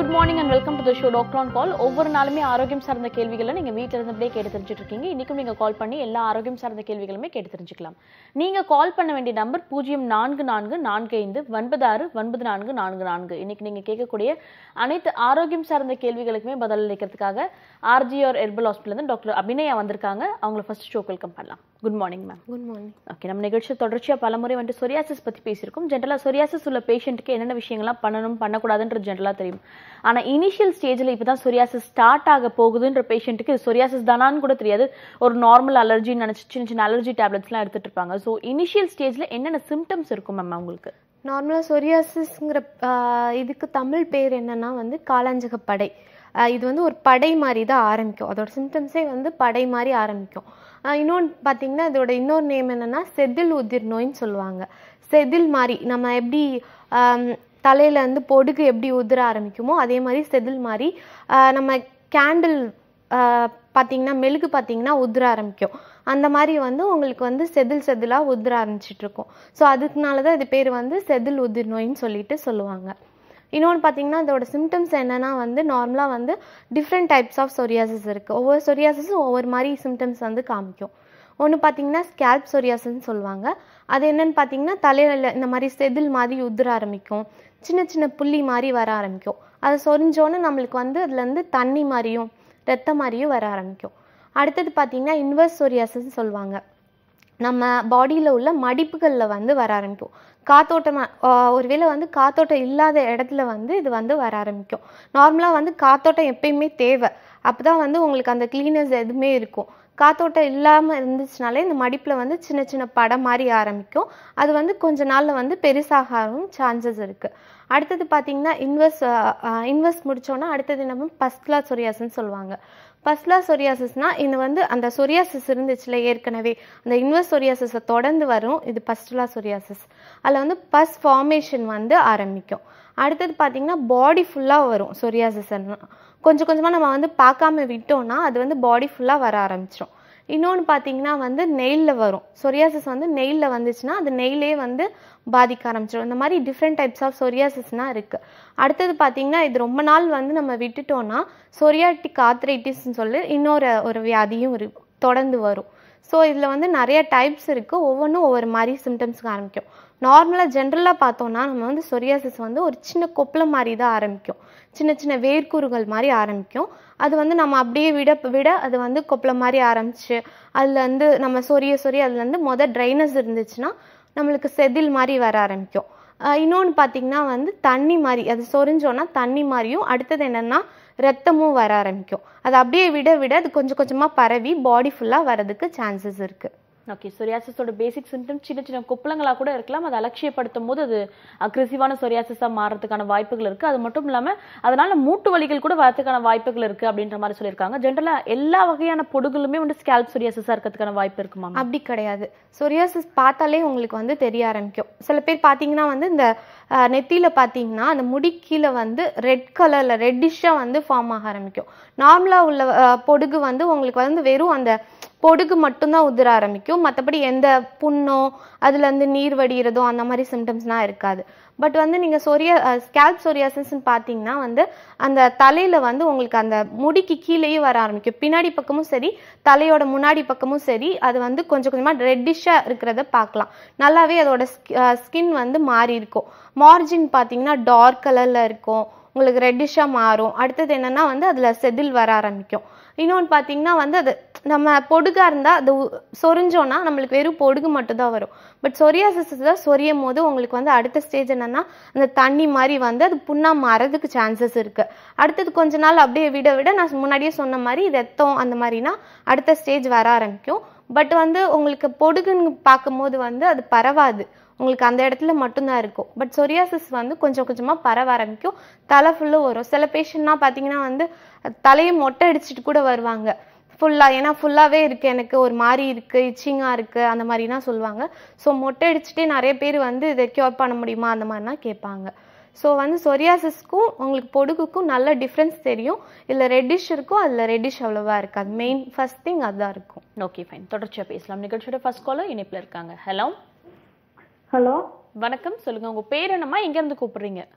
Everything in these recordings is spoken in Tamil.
Good morning and welcome to the show doctor on call ஒவ்வொரு நாளுமே ஆரோக்கியம் சார்ந்த கேள்விகளை நீங்க வீட்டில் இருந்தபடியே கேட்டு தெரிஞ்சுட்டு இருக்கீங்க இன்னைக்கும் நீங்க கால் பண்ணி எல்லா ஆரோக்கியம் சார்ந்த கேள்விகளுமே கேட்டு தெரிஞ்சுக்கலாம் நீங்க கால் பண்ண வேண்டிய நம்பர் பூஜ்ஜியம் நான்கு நான்கு நான்கு ஐந்து ஒன்பது ஆறு ஒன்பது நான்கு நான்கு நான்கு இன்னைக்கு நீங்க கேட்கக்கூடிய அனைத்து ஆரோக்கியம் சார்ந்த கேள்விகளுக்குமே பதில் அளிக்கிறதுக்காக RGR herbal hospital doctor Abhinaya வந்திருக்காங்க அவங்கள ஃபர்ஸ்ட் ஷோக்கு வெல்கம் பண்ணலாம் good morning ma'am good morning okay நம்ம நிகழ்ச்சி தொடர்ச்சியாக பலமுறை வந்துட்டு சொரியாசிஸ் பற்றி பேசியிருக்கோம் ஜென்ரலாக சொரியாசிஸ் உள்ள பேஷண்ட்டுக்கு என்னென்ன விஷயங்கள்லாம் பண்ணணும் பண்ணக்கூடாதுன்றது ஜென்ரலாக தெரியும் ஆனால் இனிஷியல் ஸ்டேஜில் இப்போ தான் சொரியாசிஸ் ஸ்டார்ட் ஆக போகுதுன்ற பேஷண்ட்டுக்கு இது சொரியாசிஸ் தானான்னு கூட தெரியாது ஒரு நார்மல் அலர்ஜின்னு நினச்சி சின்ன சின்ன அலர்ஜி டேப்லெட்ஸ்லாம் எடுத்துட்டு இருப்பாங்க ஸோ இனிஷியல் ஸ்டேஜில் என்னென்ன சிம்டம்ஸ் இருக்கும் மேம் அவங்களுக்கு நார்மலாக சொரியாசிஸ்ங்கிற இதுக்கு தமிழ் பேர் என்னன்னா வந்து காலாஞ்சக படை ஆஹ் இது வந்து ஒரு படை மாதிரி தான் ஆரம்பிக்கும் அதோட சிம்டம்ஸே வந்து படை மாதிரி ஆரம்பிக்கும் ஆஹ் இன்னொன்று பார்த்தீங்கன்னா இதோட இன்னொரு நேம் என்னன்னா செதில் உதிர் நோயின்னு சொல்லுவாங்க செதில் மாதிரி நம்ம எப்படி ஆம், தலையில இருந்து பொடுகு எப்படி உதிர ஆரம்பிக்குமோ அதே மாதிரி செதில் மாதிரி ஆஹ் நம்ம கேண்டில் பார்த்தீங்கன்னா மெழுகு பார்த்தீங்கன்னா உதிர ஆரம்பிக்கும் அந்த மாதிரி வந்து உங்களுக்கு வந்து செதில் செதிலாக உதிர ஆரம்பிச்சிட்டு இருக்கும் ஸோ அதுக்குனால தான் இது பேர் வந்து செதில் உதிர் நோயின்னு சொல்லிட்டு சொல்லுவாங்க இன்னொன்று பார்த்தீங்கன்னா இதோட சிம்டம்ஸ் என்னன்னா வந்து நார்மலாக வந்து டிஃப்ரெண்ட் டைப்ஸ் ஆஃப் சொரியாசிஸ் இருக்குது ஒவ்வொரு சொரியாசிஸும் ஒவ்வொரு மாதிரி சிம்டம்ஸ் வந்து காமிக்கும் ஒன்று பார்த்தீங்கன்னா ஸ்கேல்ப் சொரியாசிஸ்ன்னு சொல்லுவாங்க அது என்னன்னு பார்த்தீங்கன்னா தலையில இந்த மாதிரி செதில் மாதிரி உதிர ஆரம்பிக்கும் சின்ன சின்ன புள்ளி மாதிரி வர ஆரம்பிக்கும் அது சொரிஞ்சோன்னே நம்மளுக்கு வந்து அதுலேருந்து தண்ணி மாதிரியும் ரத்தம் மாதிரியும் வர ஆரம்பிக்கும் அடுத்தது பார்த்தீங்கன்னா இன்வெர்ஸ் சொரியாசிஸ்ன்னு சொல்லுவாங்க நம்ம பாடியில் உள்ள மடிப்புகளில் வந்து வர ஆரம்பிக்கும் காத்தோட்டமாக ஒருவேளை வந்து காத்தோட்டம் இல்லாத இடத்துல வந்து இது வந்து வர ஆரம்பிக்கும் நார்மலாக வந்து காத்தோட்டம் எப்பயுமே தேவை அப்போ தான் வந்து உங்களுக்கு அந்த கிளீனஸ் எதுவுமே இருக்கும் காத்தோட்டம் இல்லாமல் இருந்துச்சுனாலே இந்த மடிப்பில் வந்து சின்ன சின்ன படம் மாதிரி ஆரம்பிக்கும் அது வந்து கொஞ்ச நாளில் வந்து பெருசாகவும் சான்சஸ் இருக்குது அடுத்தது பார்த்தீங்கன்னா இன்வெஸ்ட் இன்வெஸ்ட் முடிச்சோன்னா அடுத்தது என்ன பஸ்ட்லா சொரியாசன்னு சொல்லுவாங்க பஸ்லா சொரியாசிஸ்னா இது வந்து அந்த சொரியாசிஸ் இருந்துச்சுல ஏற்கனவே அந்த இன்வெர்ஸ் சொரியாசிஸை தொடர்ந்து வரும் இது பஸ்டுலா சொரியாசிஸ் அதில் வந்து பஸ் ஃபார்மேஷன் வந்து ஆரம்பிக்கும் அடுத்தது பார்த்தீங்கன்னா பாடி ஃபுல்லாக வரும் சொரியாசிஸ்னா கொஞ்சம் கொஞ்சமாக நம்ம வந்து பார்க்காம விட்டோம்னா அது வந்து பாடி ஃபுல்லாக வர ஆரம்பிச்சிடும் இன்னொன்று பார்த்தீங்கன்னா வந்து நெயிலில் வரும் சொரியாசிஸ் வந்து நெயிலில் வந்துச்சுன்னா அது நெயிலே வந்து பாதிக்க ஆரம்பிச்சிடும் இந்த மாதிரி டிஃப்ரெண்ட் டைப்ஸ் ஆஃப் சொரியாசிஸ்னால் இருக்குது அடுத்தது பார்த்தீங்கன்னா இது ரொம்ப நாள் வந்து நம்ம விட்டுட்டோம்னா சொரியாட்டிக் ஆத்ரைட்டிஸ்ன்னு சொல்லி இன்னொரு ஒரு வியாதியும் இரு தொடர்ந்து வரும் ஸோ இதில் வந்து நிறைய டைப்ஸ் இருக்குது ஒவ்வொன்றும் ஒவ்வொரு மாதிரி சிம்டம்ஸ்க்கு ஆரம்பிக்கும் நார்மலாக ஜென்ரலாக பார்த்தோம்னா நம்ம வந்து சொரியாசிஸ் வந்து ஒரு சின்ன கொப்பளம் மாதிரி தான் ஆரம்பிக்கும் சின்ன சின்ன வேர்க்கூறுகள் மாதிரி ஆரம்பிக்கும் அது வந்து நம்ம அப்படியே விட விட அது வந்து கொப்பளம் மாதிரி ஆரம்பிச்சு அதில் வந்து நம்ம சொரிய சொரிய அதுலேருந்து மொதல் ட்ரைனஸ் இருந்துச்சுன்னா நம்மளுக்கு செதில் மாதிரி வர ஆரம்பிக்கும் இன்னொன்று பார்த்தீங்கன்னா வந்து தண்ணி மாதிரி அது சொரிஞ்சோன்னா தண்ணி மாதிரியும் அடுத்தது என்னென்னா ரத்தமும் வர ஆரம்பிக்கும் அது அப்படியே விட விட அது கொஞ்சம் கொஞ்சமாக பரவி பாடி ஃபுல்லாக வரதுக்கு சான்சஸ் இருக்குது ஓகே சொரியாசிஸோட பேசிக் சிம்டம் சின்ன சின்ன கொப்பளங்களாக கூட இருக்கலாம் அதை அலட்சியப்படுத்தும் போது அது அக்ரெசிவான சொரியாசிஸாக மாறதுக்கான வாய்ப்புகள் இருக்குது அது மட்டும் இல்லாமல் அதனால மூட்டு வலிகள் கூட வரதுக்கான வாய்ப்புகள் இருக்குது அப்படின்ற மாதிரி சொல்லியிருக்காங்க ஜென்ரலாக எல்லா வகையான பொடுகளுமே வந்து ஸ்கேல்ப் சொரியாசிஸாக இருக்கிறதுக்கான வாய்ப்பு இருக்குமா ma'am? அப்படி கிடையாது சொரியாசிஸ் பார்த்தாலே உங்களுக்கு வந்து தெரிய ஆரம்பிக்கும் சில பேர் பார்த்தீங்கன்னா வந்து இந்த அஹ், நெத்தியில பார்த்தீங்கன்னா அந்த முடி கீழே வந்து ரெட் கலரில் ரெட்டிஷாக வந்து ஃபார்ம் ஆக ஆரம்பிக்கும் நார்மலாக உள்ள அஹ், பொடுகு வந்து உங்களுக்கு வந்து வெறும் அந்த பொடுகு மட்டும்தான் உதிர ஆரம்பிக்கும் மற்றபடி எந்த புண்ணோ அதுலேருந்து நீர் வடிகிறதோ அந்த மாதிரி சிம்டம்ஸ்லாம் இருக்காது பட் வந்து நீங்கள் சொரியா ஸ்கேல்ப் சொரியாசிஸ்ன்னு பார்த்தீங்கன்னா வந்து அந்த தலையில் வந்து உங்களுக்கு அந்த முடிக்கு கீழேயே வர ஆரம்பிக்கும் பின்னாடி பக்கமும் சரி தலையோட முன்னாடி பக்கமும் சரி அது வந்து கொஞ்சம் கொஞ்சமாக ரெட்டிஷாக இருக்கிறத பார்க்கலாம் நல்லாவே அதோட ஸ்கின் வந்து மாறி இருக்கும் மார்ஜின் பார்த்தீங்கன்னா டார்க் கலரில் இருக்கும் உங்களுக்கு ரெட்டிஷாக மாறும் அடுத்தது என்னன்னா வந்து அதில் செதில் வர ஆரம்பிக்கும் இன்னொன்று பார்த்தீங்கன்னா வந்து அது நம்ம பொடுகா இருந்தால் அது உ- சொரிஞ்சோன்னா நம்மளுக்கு வெறும் பொடுகு மட்டும் தான் வரும் பட் சொரியாசிஸ் தான் சொரியும் போது உங்களுக்கு வந்து அடுத்த ஸ்டேஜ் என்னன்னா அந்த தண்ணி மாதிரி வந்து அது புண்ணா மாறதுக்கு சான்சஸ் இருக்கு அடுத்தது கொஞ்ச நாள் அப்படியே விட விட நான் முன்னாடியே சொன்ன மாதிரி ரத்தம் அந்த மாதிரினா அடுத்த ஸ்டேஜ் வர ஆரம்பிக்கும் பட் வந்து உங்களுக்கு பொடுகுன்னு பார்க்கும்போது வந்து அது பரவாது உங்களுக்கு அந்த இடத்துல மட்டும்தான் இருக்கும் பட் சொரியாசிஸ் வந்து கொஞ்சம் கொஞ்சமாக பரவ ஆரம்பிக்கும் தலை ஃபுல்லும் வரும் சில பேஷண்ட்லாம் பார்த்தீங்கன்னா வந்து தலையை மொட்டை அடிச்சிட்டு கூட வருவாங்க ஃபுல்லாக ஏன்னா ஃபுல்லாகவே இருக்குது எனக்கு ஒரு மாதிரி இருக்குது இச்சிங்காக இருக்குது அந்த மாதிரிலாம் சொல்லுவாங்க ஸோ மொட்டை அடிச்சுட்டே நிறைய பேர் வந்து இதை க்யூர் பண்ண முடியுமா அந்த மாதிரிலாம் கேட்பாங்க ஸோ வந்து சொரியாசிஸ்க்கும் உங்களுக்கு பொடுகுக்கும் நல்ல டிஃப்ரென்ஸ் தெரியும் இல்லை ரெட்டிஷ் இருக்கும் அதில் ரெட்டிஷ் அவ்வளோவா இருக்காது மெயின் ஃபர்ஸ்ட் திங் அதுதான் இருக்கும் ஓகே ஃபைன் தொடர்ச்சியாக பேசலாம் நிகழ்ச்சியோட ஃபர்ஸ்ட் காலர் இணைப்பில் இருக்காங்க ஹலோ ஹலோ வணக்கம் சொல்லுங்க உங்க பேர் என்னம்மா எங்க இருந்து கூப்பிடுறீங்க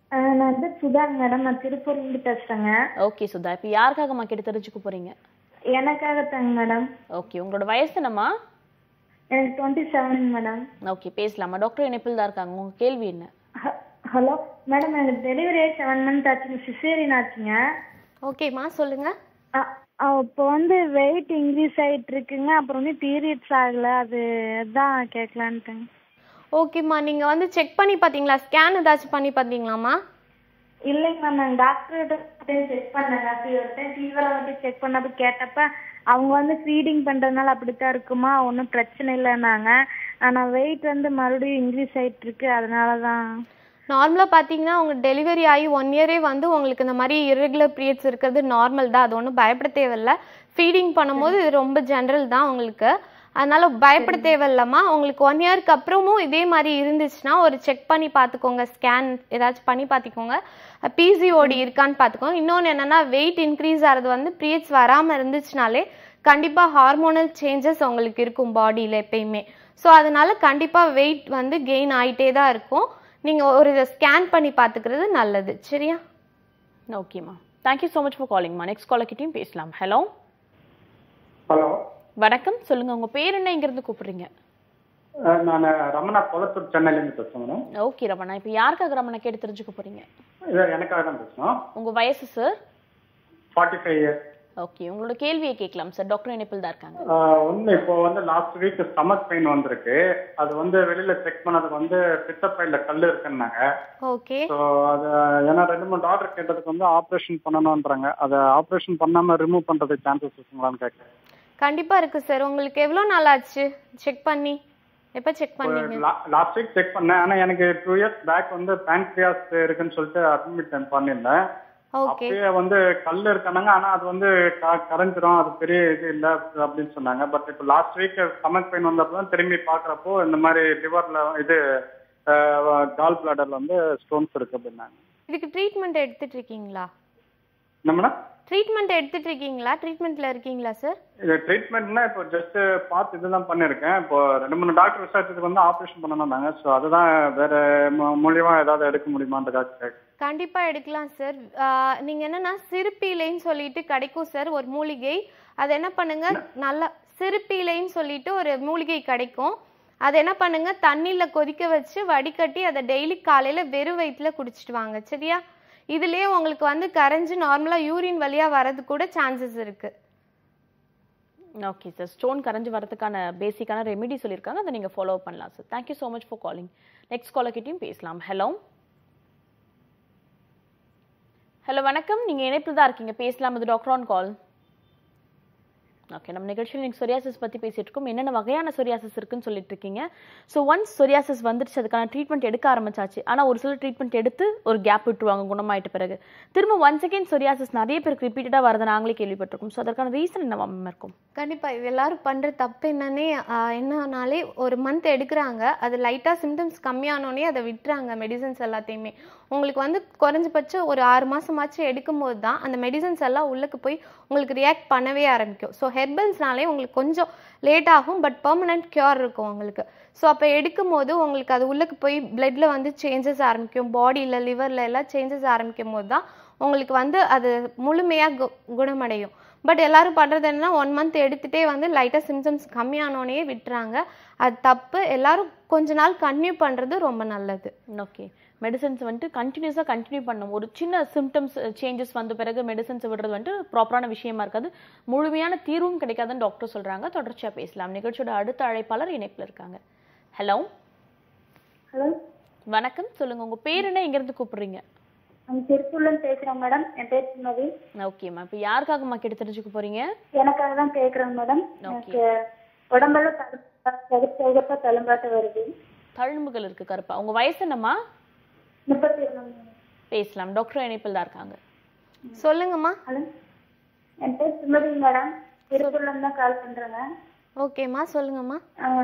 ஆஹ் நான் வந்து சுதா மேடம் நான் திருப்பூர்லேருந்து பேசுகிறேங்க ஓகே சுதா இப்போ யாருக்காகம்மா கேட்டு தெரிஞ்சுக்க போறீங்க எனக்காகத்தாங்க மேடம் ஓகே உங்களோட வயசு என்னம்மா எனக்கு டுவெண்ட்டி செவன் மேடம் ஓகே பேசலாமா டாக்டர் இணைப்பில் தான் இருக்காங்க உங்க கேள்வி என்ன ஹலோ மேடம் எனக்கு டெலிவரி ஆகி செவன் மந்த் ஆச்சுங்க சிசேரியன் ஆச்சுங்க ஓகேம்மா சொல்லுங்க இப்போ வந்து வெயிட் இன்க்ரீஸ் ஆகிட்டு இருக்குங்க அப்புறம் வந்து பீரியட்ஸ் ஆகலை அது தான் கேட்கலான்ட்டுங்க ஓகேம்மா நீங்க வந்து செக் பண்ணி பார்த்தீங்களா ஸ்கேன் ஏதாச்சும் பண்ணி பார்த்தீங்களாம்மா இல்லைங்க மேம் நான் டாக்டர்கிட்ட செக் பண்ணேங்க ஒரு டைம் ஃபீவரை வந்து செக் பண்ணப்ப கேட்டப்ப அவங்க வந்து ஃபீடிங் பண்ணுறதுனால அப்படித்தான் இருக்குமா ஒன்றும் பிரச்சனை இல்லைன்னாங்க ஆனால் வெயிட் வந்து மறுபடியும் இன்க்ரீஸ் ஆகிட்டு இருக்கு அதனால தான் நார்மலாக பார்த்தீங்கன்னா உங்க டெலிவரி ஆகி ஒன் இயரே வந்து உங்களுக்கு இந்த மாதிரி irregular பீரியட்ஸ் இருக்கிறது நார்மல் தான் அது ஒன்றும் பயப்பட தேவையில்ல ஃபீடிங் பண்ணும்போது இது ரொம்ப ஜென்ரல் தான் உங்களுக்கு அதனால பயப்பட தேவையில்லம்மா உங்களுக்கு ஒன் இயர்க்கு அப்புறமும் இதே மாதிரி இருந்துச்சுன்னா ஒரு செக் பண்ணி பார்த்துக்கோங்க ஸ்கேன் ஏதாச்சும் பண்ணி பார்த்துக்கோங்க பிசிஓடி இருக்கான்னு பார்த்துக்கோங்க இன்னொன்று என்னன்னா வெயிட் இன்க்ரீஸ் ஆகிறது வந்து பீரியட்ஸ் வராமல் இருந்துச்சுனாலே கண்டிப்பாக ஹார்மோனல் சேஞ்சஸ் உங்களுக்கு இருக்கும் பாடியில் எப்பயுமே ஸோ அதனால கண்டிப்பாக வெயிட் வந்து கெயின் ஆகிட்டே தான் இருக்கும் நீங்கள் ஒரு இதை ஸ்கேன் பண்ணி பார்த்துக்கிறது நல்லது சரியா ஓகேம்மா தேங்க்யூ ஸோ மச் ஃபார் காலிங்மா நெக்ஸ்ட் காலர்கிட்டையும் பேசலாம் ஹலோ ஹலோ வணக்கம் சொல்லுங்க உங்க பேர் என்ன இங்கிருந்து கூப்பிடுறீங்க நான் ரமணா கொளத்தூர் சென்னையிலேருந்து பேசுகிறேன் மேடம் ஓகே ரமணா இப்போ யாருக்காக ரமணா கேட்டு தெரிஞ்சுக்க போறீங்க இது எனக்காக தான் பேசுகிறோம் உங்க வயசு sir forty five years okay உங்களோட கேள்வியை கேட்கலாம் சார் டாக்டர் இணைப்பில் தான் இருக்காங்க ஒன்று இப்போ வந்து லாஸ்ட் வீக் ஸ்டமக் பெயின் வந்திருக்கு அது வந்து வெளியில் செக் பண்ணதுக்கு வந்து பித்தப்பையில் கல் இருக்குன்னாங்க ஓகே ஸோ அது ஏன்னா ரெண்டு மூணு டாக்டர் கேட்டதுக்கு வந்து ஆப்ரேஷன் பண்ணணுன்றாங்க அதை ஆப்ரேஷன் பண்ணாமல் ரிமூவ் பண்ணுறதுக்கு சான்சஸ் இருக்குங்களான்னு கேட்குறேன் கண்டிப்பாக இருக்குது சார் உங்களுக்கு எவ்வளோ நாள் ஆச்சு செக் பண்ணி எப்போ செக் பண்ணீங்க லாஸ்ட் வீக் செக் பண்ணேன் ஆனால் எனக்கு டூ இயர்ஸ் பேக் வந்து பேங்க்ரியாஸ் இருக்குன்னு சொல்லிட்டு அட்மிட் பண்ணியிருந்தேன் ஓகே அப்பயே வந்து கல் இருக்கானாங்க ஆனா அது வந்து க- கரைஞ்சிரும் அது பெரிய இது இல்ல அப்படின்னு சொன்னாங்க பட் இப்போ லாஸ்ட் வீக் ஸ்டமக் பெயின் வந்தப்போ தான் திரும்பி பாக்குறப்போ இந்த மாதிரி லிவர்ல இது கால் பிளாடர்ல வந்து ஸ்டோன்ஸ் இருக்கு அப்படின்னாங்க இதுக்கு ட்ரீட்மெண்ட் எடுத்துட்டு இருக்கீங்களா என்ன மேடம் ட்ரீட்மெண்ட் எடுத்துட்டு இருக்கீங்களா ட்ரீட்மெண்ட்டில் இருக்கீங்களா சார் இது ட்ரீட்மெண்ட்னா இப்போ ஜஸ்ட் பார்த்து இதுதான் பண்ணியிருக்கேன் இப்போ ரெண்டு மூணு டாக்டர் விசாரிச்சதுக்கு வந்து ஆப்ரேஷன் பண்ணணும்னாங்க ஸோ அதுதான் வேற மூ- மூலியமா ஏதாவது எடுக்க முடியுமான்றதுக்காக கேட்க கண்டிப்பாக எடுக்கலாம் சார் நீங்கள் என்னன்னா சிறுப்பீலைன்னு சொல்லிட்டு கிடைக்கும் சார் ஒரு மூலிகை அது என்ன பண்ணுங்க நல்லா சிறுப்பீலைன்னு சொல்லிட்டு ஒரு மூலிகை கிடைக்கும் அது என்ன பண்ணுங்க தண்ணியில் கொதிக்க வச்சு வடிகட்டி அதை டெய்லி காலையில் வெறும் வயிற்றுல குடிச்சிட்டு வாங்க சரியா இதுலயே உங்களுக்கு வந்து கரைஞ்சு நார்மலாக யூரின் வழியாக வரது கூட சான்சஸ் இருக்கு ஓகே சார் ஸ்டோன் கரைஞ்சு வரதுக்கான பேசிக்கான ரெமெடி சொல்லியிருக்காங்க அதை நீங்கள் ஃபாலோ பண்ணலாம் sir thank you so much for calling next காலர்கிட்டையும் பேசலாம் ஹலோ ஹலோ வணக்கம் நீங்கள் இணைப்பில் தான் இருக்கீங்க பேசலாம் இது டாக்டர் ஆன் கால் ஓகே நம்ம நிகழ்ச்சியில் நீங்கள் சொரியாசிஸ் பற்றி பேசிட்டு இருக்கோம் என்னென்ன வகையான சொரியாசிஸ் இருக்குன்னு சொல்லிட்டு இருக்கீங்க ஸோ ஒன்ஸ் சொரியாசிஸ் வந்துருச்சு அதுக்கான ட்ரீட்மெண்ட் எடுக்க ஆரம்பிச்சாச்சு ஆனால் ஒரு சில ட்ரீட்மெண்ட் எடுத்து ஒரு கேப் விட்டுருவாங்க குணமாயிட்ட பிறகு திரும்ப ஒன்ஸ் அகேன் சொரியாசிஸ் நிறைய பேருக்கு ரிப்பீட்டடாக வரதை நாங்களே கேள்விப்பட்டிருக்கோம் ஸோ அதற்கான ரீசன் என்ன மேம் இருக்கும் கண்டிப்பா இது எல்லாரும் பண்ற தப்பு என்னன்னே ஆஹ் என்னன்னாலே ஒரு மந்த் எடுக்கிறாங்க அது லைட்டா சிம்டம்ஸ் கம்மியானோடனே அதை விட்டுறாங்க மெடிசன்ஸ் எல்லாத்தையுமே உங்களுக்கு வந்து குறைஞ்சபட்சம் ஒரு ஆறு மாசமாச்சும் எடுக்கும்போது தான் அந்த மெடிசன்ஸ் எல்லாம் உள்ளுக்கு போய் உங்களுக்கு ரியாக்ட் பண்ணவே ஆரம்பிக்கும் ஸோ ஹெர்பல்ஸ்னாலே உங்களுக்கு கொஞ்சம் லேட் ஆகும் பட் பெர்மனன்ட் கியூர் இருக்கும் உங்களுக்கு ஸோ அப்போ எடுக்கும் போது உங்களுக்கு அது உள்ளுக்கு போய் பிளட்ல வந்து சேஞ்சஸ் ஆரம்பிக்கும் பாடியில் லிவரில் எல்லாம் சேஞ்சஸ் ஆரம்பிக்கும் போது தான் உங்களுக்கு வந்து அது முழுமையாக கு குணமடையும் பட் எல்லாரும் பண்ணுறது என்னன்னா ஒன் மந்த் எடுத்துகிட்டே வந்து லைட்டாக சிம்டம்ஸ் கம்மியானோடனே விட்டுறாங்க அது தப்பு எல்லாரும் கொஞ்ச நாள் கன்டினியூ பண்ணுறது ரொம்ப நல்லது ஓகே மெடிசன்ஸ் வந்துட்டு கண்டினியூஸாக கண்டினியூ பண்ணணும் ஒரு சின்ன சிம்டம்ஸ் சேஞ்சஸ் வந்த பிறகு மெடிசன்ஸ் விடுறது வந்துட்டு ப்ராப்பரான விஷயமா இருக்காது முழுமையான தீர்வும் கிடைக்காதுன்னு டாக்டர் சொல்றாங்க தொடர்ச்சியா பேசலாம் நிகழ்ச்சியோட அடுத்த அழைப்பாளர் இணைப்பில் இருக்காங்க ஹலோ ஹலோ வணக்கம் சொல்லுங்க உங்க பேர் என்ன எங்க இருந்து கூப்பிடுறீங்க நான் திருப்பூர்லேருந்து பேசுகிறேன் மேடம் என் பேர் சுமதி ஓகேம்மா இப்போ யாருக்காகம்மா கேட்டு தெரிஞ்சுக்க போறீங்க எனக்காக தான் கேட்குறேங்க மேடம் எனக்கு உடம்பெல்லாம் தடுப்பு சிகப்பா தழும்பாட்ட வருது தழும்புகள் இருக்கு கருப்பா உங்க வயசு என்னம்மா முப்பத்தி ஒன்று பேசலாம் டாக்டர் இணைப்பில் தான் இருக்காங்க சொல்லுங்கம்மா ஹலோ என் பேர் சுமதி மேடம் திருப்பூர்லேருந்து தான் கால் பண்ணுறேங்க ஓகேம்மா சொல்லுங்கம்மா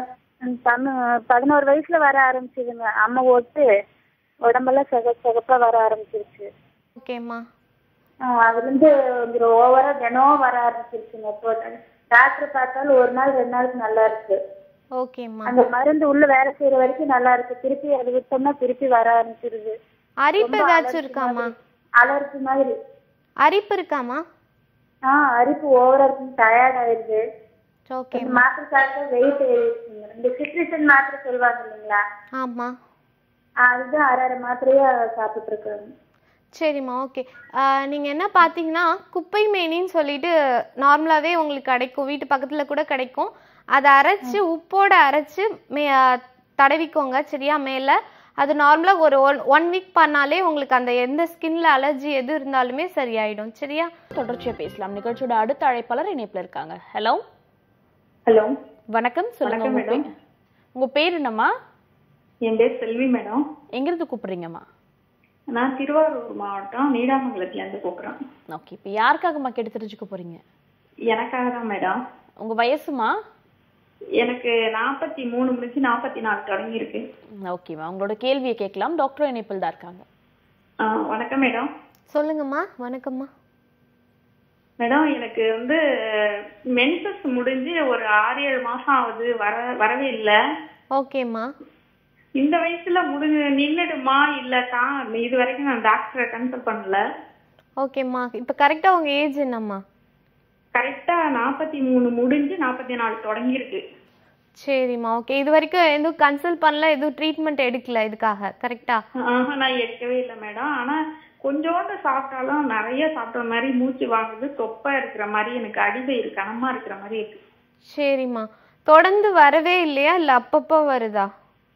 பதினோரு வயசுல வர ஆரம்பிச்சதுங்க அம்மா ஓட்டு உடம்பெல்லாம் சிக சிகப்பா வர ஆரம்பிச்சிருச்சு ஓகேம்மா ஆஹ் அதுல இருந்து கொஞ்சம் ஓவரா தினம் வர ஆரம்பிச்சிருச்சுங்க இப்போ டாக்டர் பார்த்தாலும் ஒரு நாள் ரெண்டு நாளுக்கு நல்லா இருக்கு ஓகேம்மா அந்த மருந்து உள்ள வேலை செய்யற வரைக்கும் நல்லா இருக்கு திருப்பி அது விட்டோம்னா திருப்பி வர ஆரம்பிச்சிருது அரிப்பு ஏதாச்சும் இருக்காமா அலர்ஜி மாதிரி அரிப்பு இருக்காமா ஆ அரிப்பு ஓவரா இருக்கு டயர்ட் ஆயிருது ஓகே இந்த மாத்திரை சாப்பிட்டா வெயிட் ஏறிடுச்சுங்க இந்த சிட்ரிசன் மாத்திரை சொல்லுவாங்க இல்லைங்களா ஆமா அதுதான் அரை அரை மாத்திரையா சாப்பிட்டு இருக்காங்க சரிம்மா ஓகே நீங்கள் என்ன பார்த்தீங்கன்னா குப்பை மேனின்னு சொல்லிட்டு நார்மலாகவே உங்களுக்கு கிடைக்கும் வீட்டு பக்கத்தில் கூட கிடைக்கும் அதை அரைச்சு உப்போட அரைச்சு மே ஆ, தடவிக்கோங்க சரியா மேலே அது நார்மலாக ஒரு ஒன் ஒன் வீக் பண்ணாலே உங்களுக்கு அந்த எந்த ஸ்கின்ல அலர்ஜி எது இருந்தாலுமே சரியாயிடும் சரியா தொடர்ச்சியா பேசலாம் நிகழ்ச்சியோட அடுத்த அழைப்பாளர் இணைப்புல இருக்காங்க ஹலோ ஹலோ வணக்கம் சொல்லுங்க உங்க வணக்கம் பே- உங்க பேர் என்னம்மா என் பேர் செல்வி மேடம் எங்கிருந்து கூப்பிடுறீங்கம்மா நான் திருவாரூர் மாவட்டம் நீடாமங்கலத்துலேருந்து கூப்பிட்றேன் ஓகே இப்போ யாருக்காகம்மா கேட்டு தெரிஞ்சுக்க போறீங்க எனக்காக தான் மேடம் உங்க வயசுமா எனக்கு நாற்பத்தி மூணு முடிச்சு நாற்பத்தி நாலு தொடங்கியிருக்கு ஓகேம்மா உங்களோட கேள்வியை கேட்கலாம் டாக்டர் இணைப்பில் தான் இருக்காங்க ஆ, வணக்கம் மேடம் சொல்லுங்கம்மா வணக்கம்மா மேடம் எனக்கு வந்து மென்சஸ் முடிஞ்சு ஒரு ஆறு ஏழு மாசம் ஆகுது வர வரவே இல்லை ஓகேம்மா இந்த வயசுல முடிஞ்சு நின்னுடுமா இல்ல தான் இது வரைக்கும் நான் டாக்டரை கன்சல்ட் பண்ணல ஓகேம்மா இப்போ கரெக்டாக உங்கள் ஏஜ் என்னம்மா கரெக்டா நாற்பத்தி மூணு முடிஞ்சு நாற்பத்தி நாலு தொடங்கியிருக்கு சரிம்மா ஓகே இது வரைக்கும் எதுவும் கன்சல்ட் பண்ணல எதுவும் ட்ரீட்மெண்ட் எடுக்கல இதுக்காக கரெக்டா ஆஹா நான் எடுக்கவே இல்லை மேடம் ஆனா கொஞ்சோண்டு சாப்பிட்டாலும் நிறைய சாப்பிட்ட மாதிரி மூச்சு வாங்குது தொப்பை இருக்கிற மாதிரி எனக்கு அடிவயிறு கனமா இருக்கிற மாதிரி இருக்கு சரிம்மா தொடர்ந்து வரவே இல்லையா இல்லை அப்பப்போ வருதா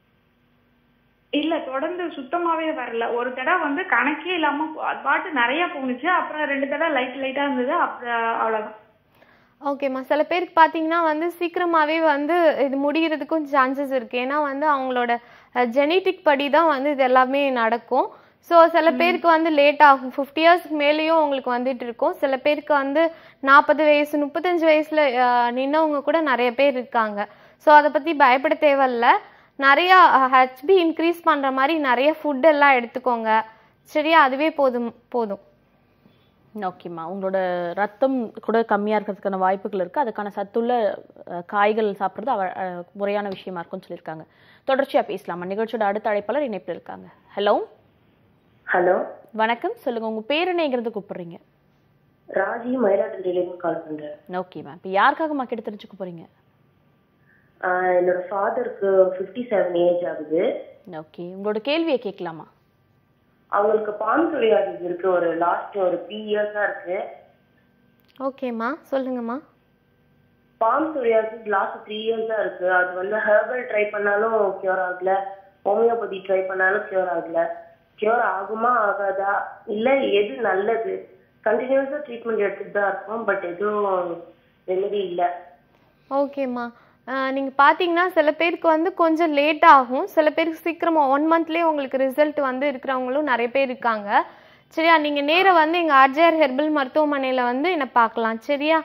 இல்ல தொடர்ந்து சுத்தமாவே வரல ஒரு தடவை வந்து கணக்கே இல்லாம போ- அது பாட்டு நிறைய போணுச்சு அப்புறம் ரெண்டு தடவை லைட் லைட்டா இருந்தது அப்புறம் அவ்வளவுதான் ஓகேம்மா சில பேருக்கு பார்த்தீங்கன்னா வந்து சீக்கிரமாகவே வந்து இது முடிகிறதுக்கும் சான்சஸ் இருக்குது ஏன்னா வந்து அவங்களோட ஜெனட்டிக் படி தான் வந்து இது எல்லாமே நடக்கும் ஸோ சில பேருக்கு வந்து லேட் ஆகும் ஃபிஃப்டி இயர்ஸ்க்கு மேலேயும் உங்களுக்கு வந்துட்டு இருக்கும் சில பேருக்கு வந்து நாற்பது வயசு முப்பத்தஞ்சு வயசில் நின்னவங்க கூட நிறைய பேர் இருக்காங்க ஸோ அதை பற்றி பயப்பட தேவையில்ல நிறையா ஹெச்பி இன்க்ரீஸ் பண்ணுற மாதிரி நிறைய ஃபுட் எல்லாம் எடுத்துக்கோங்க சரியா அதுவே போதும் போதும் ஓகேம்மா உங்களோட ரத்தம் கூட கம்மியா இருக்கிறதுக்கான வாய்ப்புகள் இருக்கு அதுக்கான சத்துள்ள அஹ், காய்கள் சாப்பிட்றது அவ அஹ், முறையான விஷயமா இருக்கும்னு சொல்லியிருக்காங்க தொடர்ச்சியா பேசலாமா நிகழ்ச்சியோட அடுத்த அழைப்பாளர் இணைப்பில் இருக்காங்க ஹலோ ஹலோ வணக்கம் சொல்லுங்க உங்க பேர் என்னங்கிறது கூப்பிடுறீங்க ராஜி மயிலாடுதுறையிலேருந்து கால் பண்றேன் ஓகேம்மா இப்போ யாருக்காகம்மா கேட்டு தெரிஞ்சுக்க போறீங்க ஆஹ் என்னோட ஃபாதருக்கு ஃபிஃப்டி செவன் ஏஜ் ஆகுது ஓகே உங்களோட கேள்வியை கேட்கலாமா அவங்களுக்கு பான் சொரியாசிஸ் இருக்கு ஒரு லாஸ்ட் ஒரு த்ரீ இயர்ஸா இருக்கு ஓகேம்மா சொல்லுங்கம்மா பான் சொரியாசிஸ் லாஸ்ட் த்ரீ இயர்ஸா இருக்கு அது வந்து ஹெர்பல் ட்ரை பண்ணாலும் கியூர் ஆகல ஹோமியோபதி ட்ரை பண்ணாலும் கியூர் ஆகல கியூர் ஆகுமா ஆகாதா இல்ல எது நல்லது கண்டினியூஸா ட்ரீட்மெண்ட் எடுத்துட்டு தான் இருக்கோம் பட் எதுவும் ரெமெடி இல்ல ஓகேம்மா நீங்கள் பார்த்தீங்கன்னா சில பேருக்கு வந்து கொஞ்சம் லேட் ஆகும் சில பேருக்கு சீக்கிரமாக ஒன் மந்த்லேயே உங்களுக்கு ரிசல்ட் வந்து இருக்கிறவங்களும் நிறைய பேர் இருக்காங்க சரியா நீங்கள் நேரா வந்து எங்கள் ஆர்ஜிஆர் ஹெர்பல் மருத்துவமனையில் வந்து என்னை பார்க்கலாம் சரியா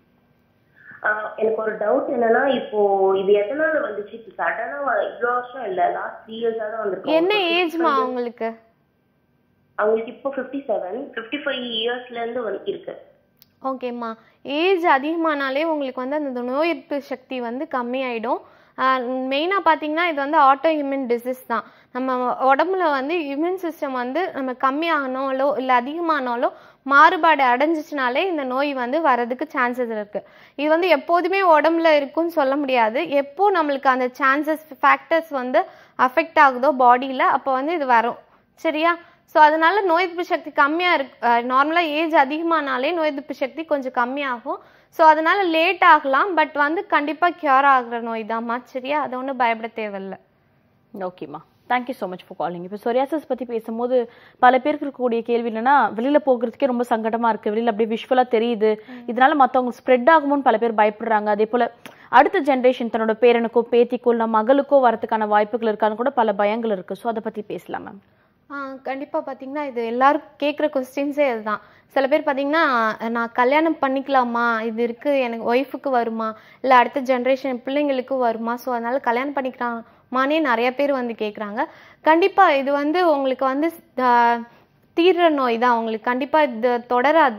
ஆஹ் எனக்கு ஒரு டவுட் என்னன்னா இப்போ இது எதனால வந்துச்சு இப்போ சடனா இவ்வளோ வருஷம் இல்ல லாஸ்ட் த்ரீ இயர்ஸா தான் வந்திருக்கோம் என்ன ஏஜ்மா அவங்களுக்கு அவங்களுக்கு இப்போ ஃபிஃப்டி செவன் ஃபிஃப்டி ஃபைவ் இயர்ஸ்ல இருந்து வந்து இருக்கு ஓகேம்மா ஏஜ் அதிகமானாலே உங்களுக்கு வந்து அந்த நோய் எதிர்ப்பு சக்தி வந்து கம்மியாயிடும் மெயினாக பார்த்தீங்கன்னா இது வந்து ஆட்டோ இம்யூன் டிசீஸ் தான் நம்ம உடம்புல வந்து இம்யூன் சிஸ்டம் வந்து நம்ம கம்மியானாலோ இல்லை அதிகமானாலோ மாறுபாடு அடைஞ்சிச்சுனாலே இந்த நோய் வந்து வரதுக்கு சான்சஸ் இருக்குது இது வந்து எப்போதுமே உடம்புல இருக்குன்னு சொல்ல முடியாது எப்போ நம்மளுக்கு அந்த சான்சஸ் ஃபேக்டர்ஸ் வந்து அஃபெக்ட் ஆகுதோ பாடியில் அப்போ வந்து இது வரும் சரியா ஸோ அதனால நோய் எதிர்ப்பு சக்தி கம்மியாக இருக்கு நார்மலாக ஏஜ் அதிகமானாலே நோய் எதிர்ப்பு சக்தி கொஞ்சம் கம்மியாகும் ஸோ அதனால லேட் ஆகலாம் பட் வந்து கண்டிப்பாக க்யூர் ஆகுற நோய் தான்மா சரியா அதை ஒன்றும் பயப்பட தேவையில்ல ஓகேம்மா thank you so much for calling இப்போ சொரியாசஸ் பற்றி பேசும்போது பல பேருக்கு இருக்கக்கூடிய கேள்வி என்னன்னா வெளியில் போகிறதுக்கே ரொம்ப சங்கடமாக இருக்குது வெளியில் அப்படியே விஷுவலாக தெரியுது இதனால மற்றவங்களுக்கு ஸ்ப்ரெட் ஆகுமோன்னு பல பேர் பயப்படுறாங்க அதே போல் அடுத்த ஜென்ரேஷன் தன்னோட பேரனுக்கோ பேத்திக்கோ இல்லை மகளுக்கோ வரதுக்கான வாய்ப்புகள் இருக்கான்னு கூட பல பயங்கள் இருக்குது ஸோ அதை பற்றி பேசலாம் மேம் கண்டிப்பாக பார்த்தீங்கன்னா இது எல்லாரும் கேட்குற கொஸ்டின்ஸே இதுதான் சில பேர் பார்த்தீங்கன்னா நான் கல்யாணம் பண்ணிக்கலாமா இது இருக்குது எனக்கு ஒய்ஃபுக்கு வருமா இல்லை அடுத்த ஜென்ரேஷன் பிள்ளைங்களுக்கு வருமா ஸோ அதனால கல்யாணம் பண்ணிக்கலாமானே நிறைய பேர் வந்து கேட்குறாங்க கண்டிப்பாக இது வந்து உங்களுக்கு வந்து ஆஹ், தீர்ற நோய் தான் உங்களுக்கு கண்டிப்பாக இது தொடராது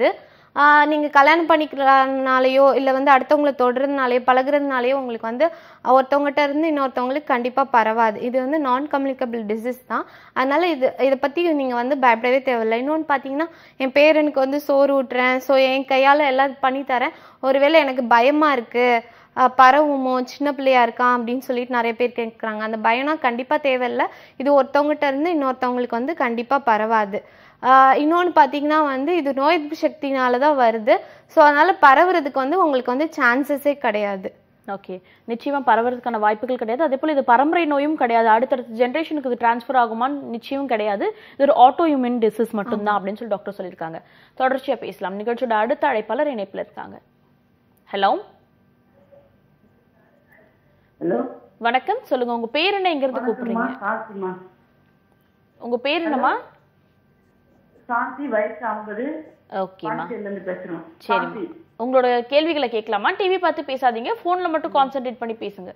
ஆஹ் நீங்க கல்யாணம் பண்ணிக்கிறனாலயோ இல்ல வந்து அடுத்தவங்களை தொடுறதுனாலயோ பழகுறதுனாலயோ உங்களுக்கு வந்து ஒருத்தவங்ககிட்ட இருந்து இன்னொருத்தவங்களுக்கு கண்டிப்பா பரவாது இது வந்து நான் கம்யூனிகபிள் டிசீஸ் தான் அதனால இது இதை பத்தி நீங்க வந்து பயப்படவே தேவையில்லை இன்னொன்று பார்த்தீங்கன்னா என் பேரனுக்கு வந்து சோறு ஊட்டுறேன் ஸோ என் கையால எல்லாம் பண்ணி தரேன் ஒருவேளை எனக்கு பயமா இருக்கு ஆஹ் பரவுமோ சின்ன பிள்ளையா இருக்கான் அப்படின்னு சொல்லிட்டு நிறைய பேர் கேட்குறாங்க அந்த பயம்னா கண்டிப்பா தேவையில்லை இது ஒருத்தவங்ககிட்ட இருந்து இன்னொருத்தவங்களுக்கு வந்து கண்டிப்பா பரவாது ஆஹ் இன்னொன்னு பார்த்தீங்கன்னா வந்து இது நோய் எதிர்ப்பு சக்தினால தான் வருது ஸோ அதனால பரவுறதுக்கு வந்து உங்களுக்கு வந்து சான்சஸே கிடையாது ஓகே நிச்சயமா பரவறதுக்கான வாய்ப்புகள் கிடையாது அதே போல இது பரம்பரை நோயும் கிடையாது அடுத்தடுத்த ஜென்ரேஷனுக்கு இது டிரான்ஸ்ஃபர் ஆகுமான்னு நிச்சயம் கிடையாது இது ஒரு ஆட்டோ இம்யூன் டிசீஸ் மட்டும்தான் அப்படின்னு சொல்லி டாக்டர் சொல்லியிருக்காங்க தொடர்ச்சியா பேசலாம் நிகழ்ச்சியோட அடுத்த அழைப்பாளர் இணைப்புல இருக்காங்க ஹலோ ஹலோ வணக்கம் சொல்லுங்க உங்க பேர் என்ன எங்க இருந்து கூப்பிடுறீங்க சாந்திமா உங்க பேர் என்னம்மா சாந்தி வயசு ஐம்பது ஓகேம்மா பாண்டிச்சேரில இருந்து பேசுறோம் சரிம்மா உங்களோட கேள்விகளை கேட்கலாமா டிவி பார்த்து பேசாதீங்க போன்ல மட்டும் கான்சென்ட்ரேட் பண்ணி பேசுங்க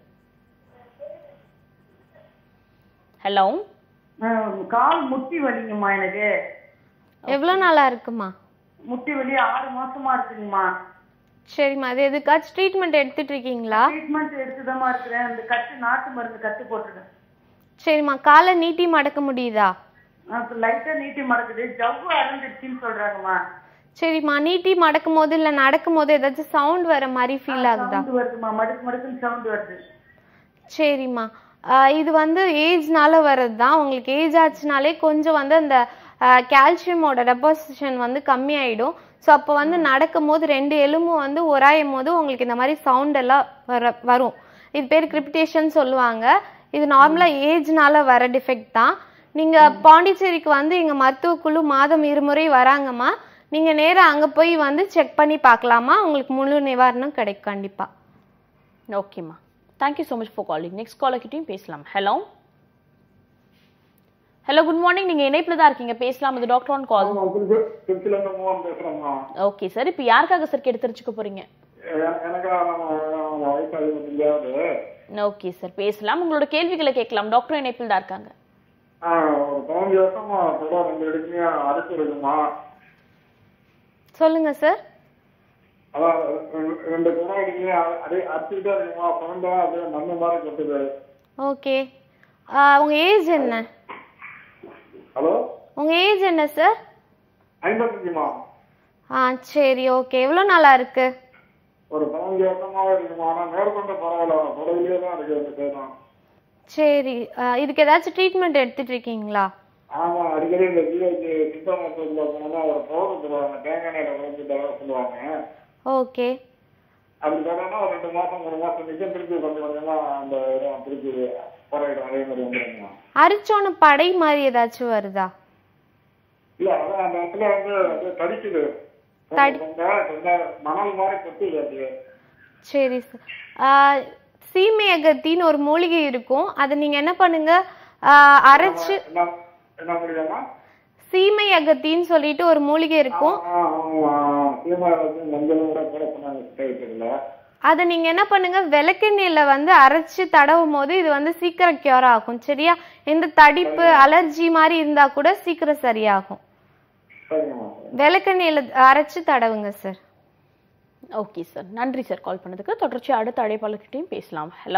ஹலோ ஆஹ் கால் முட்டி வலிங்கம்மா எனக்கு எவ்வளோ நாளா இருக்குமா முட்டி வலி ஆறு மாசமா இருக்குங்கம்மா சரிம்மா அது எதுக்காச்சும் ட்ரீட்மெண்ட் எடுத்துட்டு இருக்கீங்களா ட்ரீட்மெண்ட் எடுத்துதாம்மா இருக்கிறேன் இந்த கட்டு நாட்டு மருந்து கட்டு போட்டிருக்கேன் சரிம்மா காலை நீட்டி மடக்க முடியுதா அப்ப லைட்டா நீட்டி மடக்குது ஜவ்வு அறந்துருச்சுன்னு சொல்றாங்கம்மா சரிம்மா நீட்டி மடக்கும் போது இல்லை நடக்கும் போது ஏதாச்சும் சவுண்ட் வர மாதிரி ஃபீல் ஆகுதா சவுண்ட் வருதுமா மடுக்கு மடுக்குன்னு சவுண்ட் வருது சரிம்மா ஆஹ் இது வந்து ஏஜ்னால வர்றது தான் உங்களுக்கு ஏஜ் ஆச்சுனாலே கொஞ்சம் வந்து அந்த கால்சியமோட டெபாசிஷன் வந்து கம்மியாயிடும் ஸோ அப்போ வந்து நடக்கும் போது ரெண்டு எலும்பும் வந்து உராயும் போது உங்களுக்கு இந்த மாதிரி சவுண்ட் எல்லாம் வர வரும் இது பேர் கிரிப்டேஷன் சொல்லுவாங்க இது நார்மலாக ஏஜ்னால வர டிஃபெக்ட் தான் நீங்கள் பாண்டிச்சேரிக்கு வந்து எங்கள் மருத்துவ குழு மாதம் இருமுறை வராங்கம்மா நீங்கள் நேராக அங்கே போய் வந்து செக் பண்ணி பார்க்கலாமா உங்களுக்கு முழு நிவாரணம் கிடைக்கும் கண்டிப்பாக ஓகேம்மா thank you so much for calling next caller கிட்டயும் பேசலாம் ஹலோ ஹலோ குட் மார்னிங் நீங்க இணைப்புல தான் இருக்கீங்க பேசலாம் இது டாக்டர் ஆன் கால் திருச்சில இருந்து மூவன் பேசுறேம்மா ஓகே சார் இப்போ யாருக்காக சார் கேட்டு தெரிஞ்சுக்க போறீங்க எ- எனக்கு நம்ம வயசு அதிகமாவது ஓகே சார் பேசலாம் உங்களோட கேள்விகளை கேட்கலாம் டாக்டர் இணைப்பில் தான் இருக்காங்க ஒரு பதினஞ்சு வருஷமா தொடர் ரெண்டு இடத்துலயும் அரிசி இருக்குமா சொல்லுங்க சார் அதான் ரெண்டு- ரெண்டு குடம் இடத்துலயும் அதே அரிச்சுக்கிட்டே இருக்குமா குழந்தை அப்படியே மண்ணு மாதிரி கொட்டுது ஓகே உங்க ஏஜ் என்ன ஹலோ உங்க ஏஜ் என்ன சார் ஐம்பத்தஞ்சுமா ஆ சரி ஓகே எவ்வளோ நாளா இருக்கு ஒரு பதினஞ்சு வருஷமாவே இருக்குமா ஆனா மேற்கொண்ட பரவாயில்ல குறையிலே தான் இருக்கு அந்த பேரும் சரி ஆ, இதுக்கு ஏதாச்சும் ட்ரீட்மெண்ட் எடுத்துட்டு இருக்கீங்களா ஆமா அடிக்கடி இந்த ஜிஹெச் சித்தா மருத்துவத்துல போனோம்னா ஒரு பவுடர் சொல்லுவாங்க தேங்காய் எண்ணெயில குறைஞ்சி தர சொல்லுவாங்க ஓகே அப்படி தரேன்னா ஒரு ரெண்டு மாசம் மூணு மாசம் நிச்சயம் திருப்பி கொஞ்சம் கொஞ்சமா அந்த இடம் திருப்பி குறையிடும் அதே மாதிரி வந்துருங்க அரிச்சோன படை மாதிரி ஏதாச்சும் வருதா இல்ல அதான் அந்த இடத்துல வந்து அப்படியே தடிக்குது தடி- கொஞ்சம் கொஞ்சம் மணல் மாதிரி கொட்டுது அப்படியே சரி சார் சீமை அகத்தின்னு ஒரு மூலிகை இருக்கும் அதை நீங்க என்ன பண்ணுங்க ஆ, அரைச்சு என்ன என்ன முடியுமா சீமை அகத்தின்னு சொல்லிட்டு ஒரு மூலிகை இருக்கும் சீமாவுக்கு மஞ்சள் கூட போட சொன்னாங்க கிட்ட அதை நீங்க என்ன பண்ணுங்க விளக்கெண்ணெயில வந்து அரைச்சு தடவும் போது இது வந்து சீக்கிரம் கியூர் ஆகும் சரியா எந்த தடிப்பு அலர்ஜி மாதிரி இருந்தா கூட சீக்கிரம் சரியாகும் சரிங்கம்மா விளக்கெண்ணெயில அரைச்சு தடவுங்க சார் ஓகே சார் நன்றி சார் கால் பண்ணதுக்கு தொடர்ச்சி அடுத்த அழைப்பாளர்கிட்டையும் பேசலாம் ஹலோ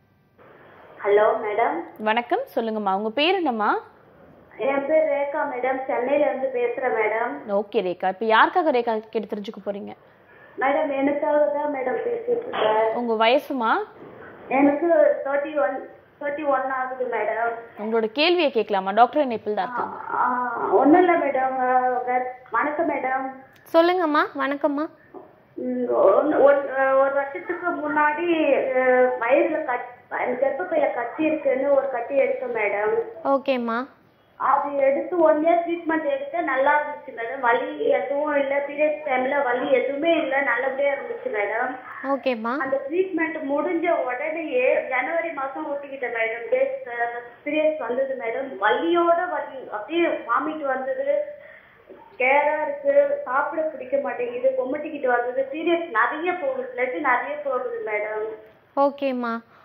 ஹலோ மேடம் வணக்கம் சொல்லுங்கம்மா உங்க பேர் என்னம்மா என் பேர் ரேகா மேடம் சென்னையில இருந்து பேசுறேன் மேடம் ஓகே ரேகா இப்போ யாருக்காக ரேகா கேட்டு தெரிஞ்சுக்க போறீங்க மேடம் எனக்காக தான் மேடம் பேசிட்டு இருக்கேன் உங்க வயசுமா எனக்கு தேர்ட்டி ஒன் தேர்ட்டி ஒன் ஆகுது மேடம் உங்களோட கேள்வியை கேட்கலாமா டாக்டர் இணைப்பில் தான் இருக்காங்க ஒன்றும் இல்லை மேடம் வணக்கம் மேடம் சொல்லுங்கம்மா வணக்கம்மா ம், ஒன்னு- ஒரு ஒரு வருஷத்துக்கு முன்னாடி அஹ், வயிறுல கட் கர்ப்பப்பையில கட்டி இருக்குன்னு ஒரு கட்டி எடுத்தேன் மேடம் ஓகேம்மா அது எடுத்து ஒன் இயர் ட்ரீட்மெண்ட் எடுத்து நல்லா இருந்துச்சு மேடம் வலி எதுவும் இல்லை பீரியட்ஸ் டைம்ல வலி எதுவுமே இல்லை நல்லபடியா இருந்துச்சு மேடம் ஓகேம்மா அந்த ட்ரீட்மெண்ட் முடிஞ்ச உடனேயே ஜனவரி மாசம் ஊட்டிக்கிட்டேன் மேடம் டேஸ் பீரியட்ஸ் வந்தது மேடம் வலியோட வலி அப்படியே வாமிட் வந்தது கேரா இருக்கு சாப்பிட பிடிக்க மாட்டேங்குது கொமட்டிக்கிட்டு வந்தது பீரியட்ஸ் நிறைய போகுது பிளட் நிறைய போகுது மேடம் ஓகேம்மா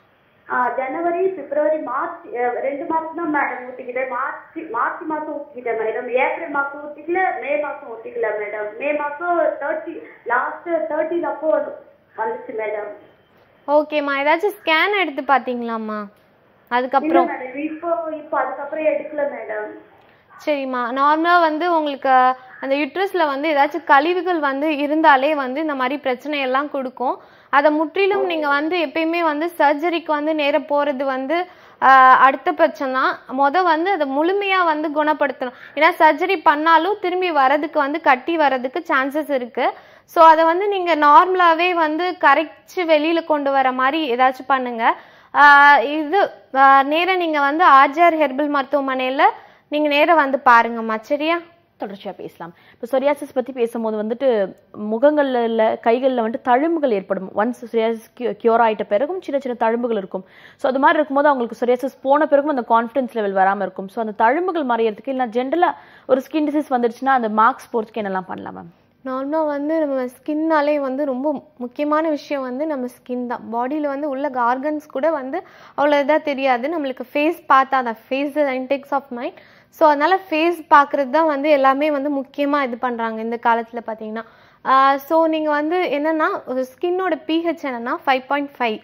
ஜனவரி பிப்ரவரி மார்ச் அஹ், ரெண்டு மாசம் தான் மேடம் ஊத்திக்கிட்டேன் மார்ச் மார்ச் மாசம் ஊத்திக்கிட்டேன் மேடம் ஏப்ரல் மாசம் ஊத்திக்கல மே மாசம் ஊத்திக்கல மேடம் மே மாசம் தேர்ட்டி லாஸ்ட் தேர்ட்டின் அப்போ வந்துச்சு மேடம் ஓகேம்மா ஏதாச்சும் ஸ்கேன் எடுத்து பார்த்தீங்களாம்மா இல்ல அதுக்கப்புறம் மேடம் இப்போ இப்போ அதுக்கப்புறம் எடுக்கல மேடம் சரிம்மா நார்மலாக வந்து உங்களுக்கு அந்த யுட்ரஸில் வந்து ஏதாச்சும் கழிவுகள் வந்து இருந்தாலே வந்து இந்த மாதிரி பிரச்சனையெல்லாம் கொடுக்கும் அதை முற்றிலும் நீங்கள் வந்து எப்பயுமே வந்து சர்ஜரிக்கு வந்து நேர போகிறது வந்து ஆஹ், அடுத்த பட்சம் தான் மொதல் வந்து அதை முழுமையாக வந்து குணப்படுத்தணும் ஏன்னா சர்ஜரி பண்ணாலும் திரும்பி வரதுக்கு வந்து கட்டி வரதுக்கு சான்சஸ் இருக்குது ஸோ அதை வந்து நீங்கள் நார்மலாகவே வந்து கரைச்சி வெளியில் கொண்டு வர மாதிரி ஏதாச்சும் பண்ணுங்கள் ஆஹ், இது நேராக நீங்கள் வந்து ஆர்ஜிஆர் ஹெர்பல் மருத்துவமனையில் நீங்க நேரா வந்து பாருங்கம்மா சரியா தொடர்ச்சியா பேசலாம் இப்போ சொரியாசிஸ் பத்தி பேசும்போது வந்துட்டு முகங்கள்ல இல்ல கைகள்ல வந்துட்டு தழும்புகள் ஏற்படும் ஒன்ஸ் சொரியாசிஸ் கியூர் ஆயிட்ட பிறகும் சின்ன சின்ன தழும்புகள் இருக்கும் ஸோ அது மாதிரி இருக்கும்போது அவங்களுக்கு சொரியாசிஸ் போன பிறகும் அந்த கான்ஃபிடன்ஸ் லெவல் வராம இருக்கும் ஸோ அந்த தழும்புகள் மறையறதுக்கு இல்லை ஜென்ரலா ஒரு ஸ்கின் டிசீஸ் வந்துருச்சுன்னா அந்த மார்க்ஸ் போறதுக்கு என்னெல்லாம் பண்ணலாம் மேம் நார்மலாக வந்து நம்ம ஸ்கின்னாலே வந்து ரொம்ப முக்கியமான விஷயம் வந்து நம்ம ஸ்கின் தான் பாடியில் வந்து உள்ள ஆர்கன்ஸ் கூட வந்து அவ்வளோ இதாக தெரியாது நம்மளுக்கு ஃபேஸ் பார்த்தா தான் face index of mind so அதனால் ஃபேஸ் பார்க்குறது தான் வந்து எல்லாமே வந்து முக்கியமாக இது பண்ணுறாங்க இந்த காலத்தில் பார்த்தீங்கன்னா ஸோ நீங்கள் வந்து என்னென்னா ஒரு ஸ்கின்னோட பிஹெச் என்னென்னா ஃபைவ் பாயிண்ட் ஃபைவ்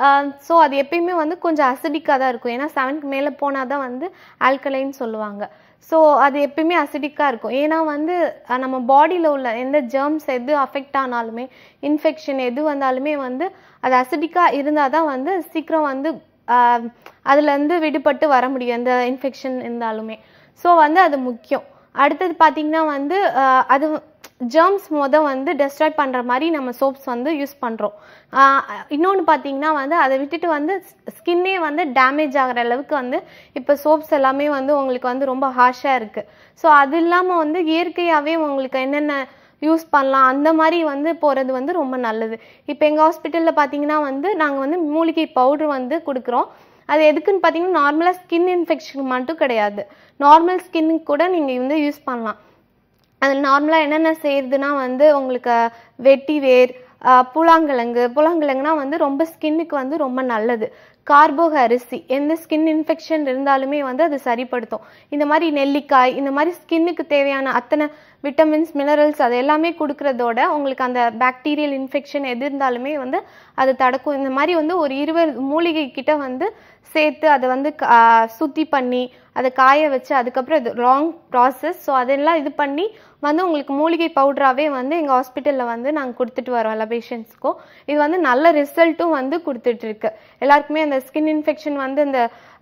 ஸோ அது எப்பயுமே வந்து கொஞ்சம் அசிடிக்காக தான் இருக்கும் ஏன்னா செவனுக்கு மேலே போனால் தான் வந்து ஆல்கலைன்னு சொல்லுவாங்க ஸோ அது எப்பயுமே அசிடிக்காக இருக்கும் ஏன்னா வந்து அஹ், நம்ம பாடியில் உள்ள எந்த ஜெர்ம்ஸ் எது அஃபெக்ட் ஆனாலுமே இன்ஃபெக்ஷன் எது வந்தாலுமே வந்து அது அசிடிக்காக இருந்தால் தான் வந்து சீக்கிரம் வந்து ஆஹ், அதுலேருந்து விடுபட்டு வர முடியும் எந்த இன்ஃபெக்ஷன் இருந்தாலுமே ஸோ வந்து அது முக்கியம் அடுத்தது பார்த்தீங்கன்னா வந்து ஆஹ், அது ஜெர்ம்ஸ் மொத வந்து டெஸ்ட்ராய் பண்ணுற மாதிரி நம்ம சோப்ஸ் வந்து யூஸ் பண்ணுறோம் இன்னொன்று பார்த்தீங்கன்னா வந்து அதை விட்டுட்டு வந்து ஸ்கின்னே வந்து டேமேஜ் ஆகிற அளவுக்கு வந்து இப்போ சோப்ஸ் எல்லாமே வந்து உங்களுக்கு வந்து ரொம்ப ஹார்ஷாக இருக்குது ஸோ அது இல்லாமல் வந்து இயற்கையாகவே உங்களுக்கு என்னென்ன யூஸ் பண்ணலாம் அந்த மாதிரி வந்து போகிறது வந்து ரொம்ப நல்லது இப்போ எங்கள் ஹாஸ்பிட்டலில் பார்த்தீங்கன்னா வந்து நாங்கள் வந்து மூலிகை பவுடர் வந்து கொடுக்குறோம் அது எதுக்குன்னு பார்த்தீங்கன்னா நார்மலாக ஸ்கின் இன்ஃபெக்ஷன் மட்டும் கிடையாது நார்மல் ஸ்கின்னுக்கு கூட நீங்கள் வந்து யூஸ் பண்ணலாம் அது நார்மலாக என்னென்ன செய்யறதுனா வந்து உங்களுக்கு வெட்டி வேர் ஆஹ் புலாங்கிழங்கு புலாங்கிழங்குனா வந்து ரொம்ப ஸ்கின்னுக்கு வந்து ரொம்ப நல்லது கார்போக அரிசி எந்த ஸ்கின் இன்ஃபெக்ஷன் இருந்தாலுமே வந்து அது சரிப்படுத்தும் இந்த மாதிரி நெல்லிக்காய் இந்த மாதிரி ஸ்கின்னுக்கு தேவையான அத்தனை விட்டமின்ஸ் மினரல்ஸ் அது எல்லாமே கொடுக்கறதோட உங்களுக்கு அந்த பாக்டீரியல் இன்ஃபெக்ஷன் எது இருந்தாலுமே வந்து அது தடுக்கும் இந்த மாதிரி வந்து ஒரு இருபது மூலிகை கிட்ட வந்து சேர்த்து அதை வந்து க- ஆஹ் சுத்தி பண்ணி அதை காய வச்சு அதுக்கப்புறம் இது லாங் ப்ராசஸ் ஸோ அதெல்லாம் இது பண்ணி வந்து உங்களுக்கு மூலிகை பவுடராகவே வந்து எங்கள் ஹாஸ்பிட்டலில் வந்து நாங்கள் கொடுத்துட்டு வரோம் எல்லா பேஷண்ட்ஸ்க்கும் இது வந்து நல்ல ரிசல்ட்டும் வந்து கொடுத்துட்ருக்கு எல்லாருக்குமே அந்த ஸ்கின் இன்ஃபெக்ஷன் வந்து இந்த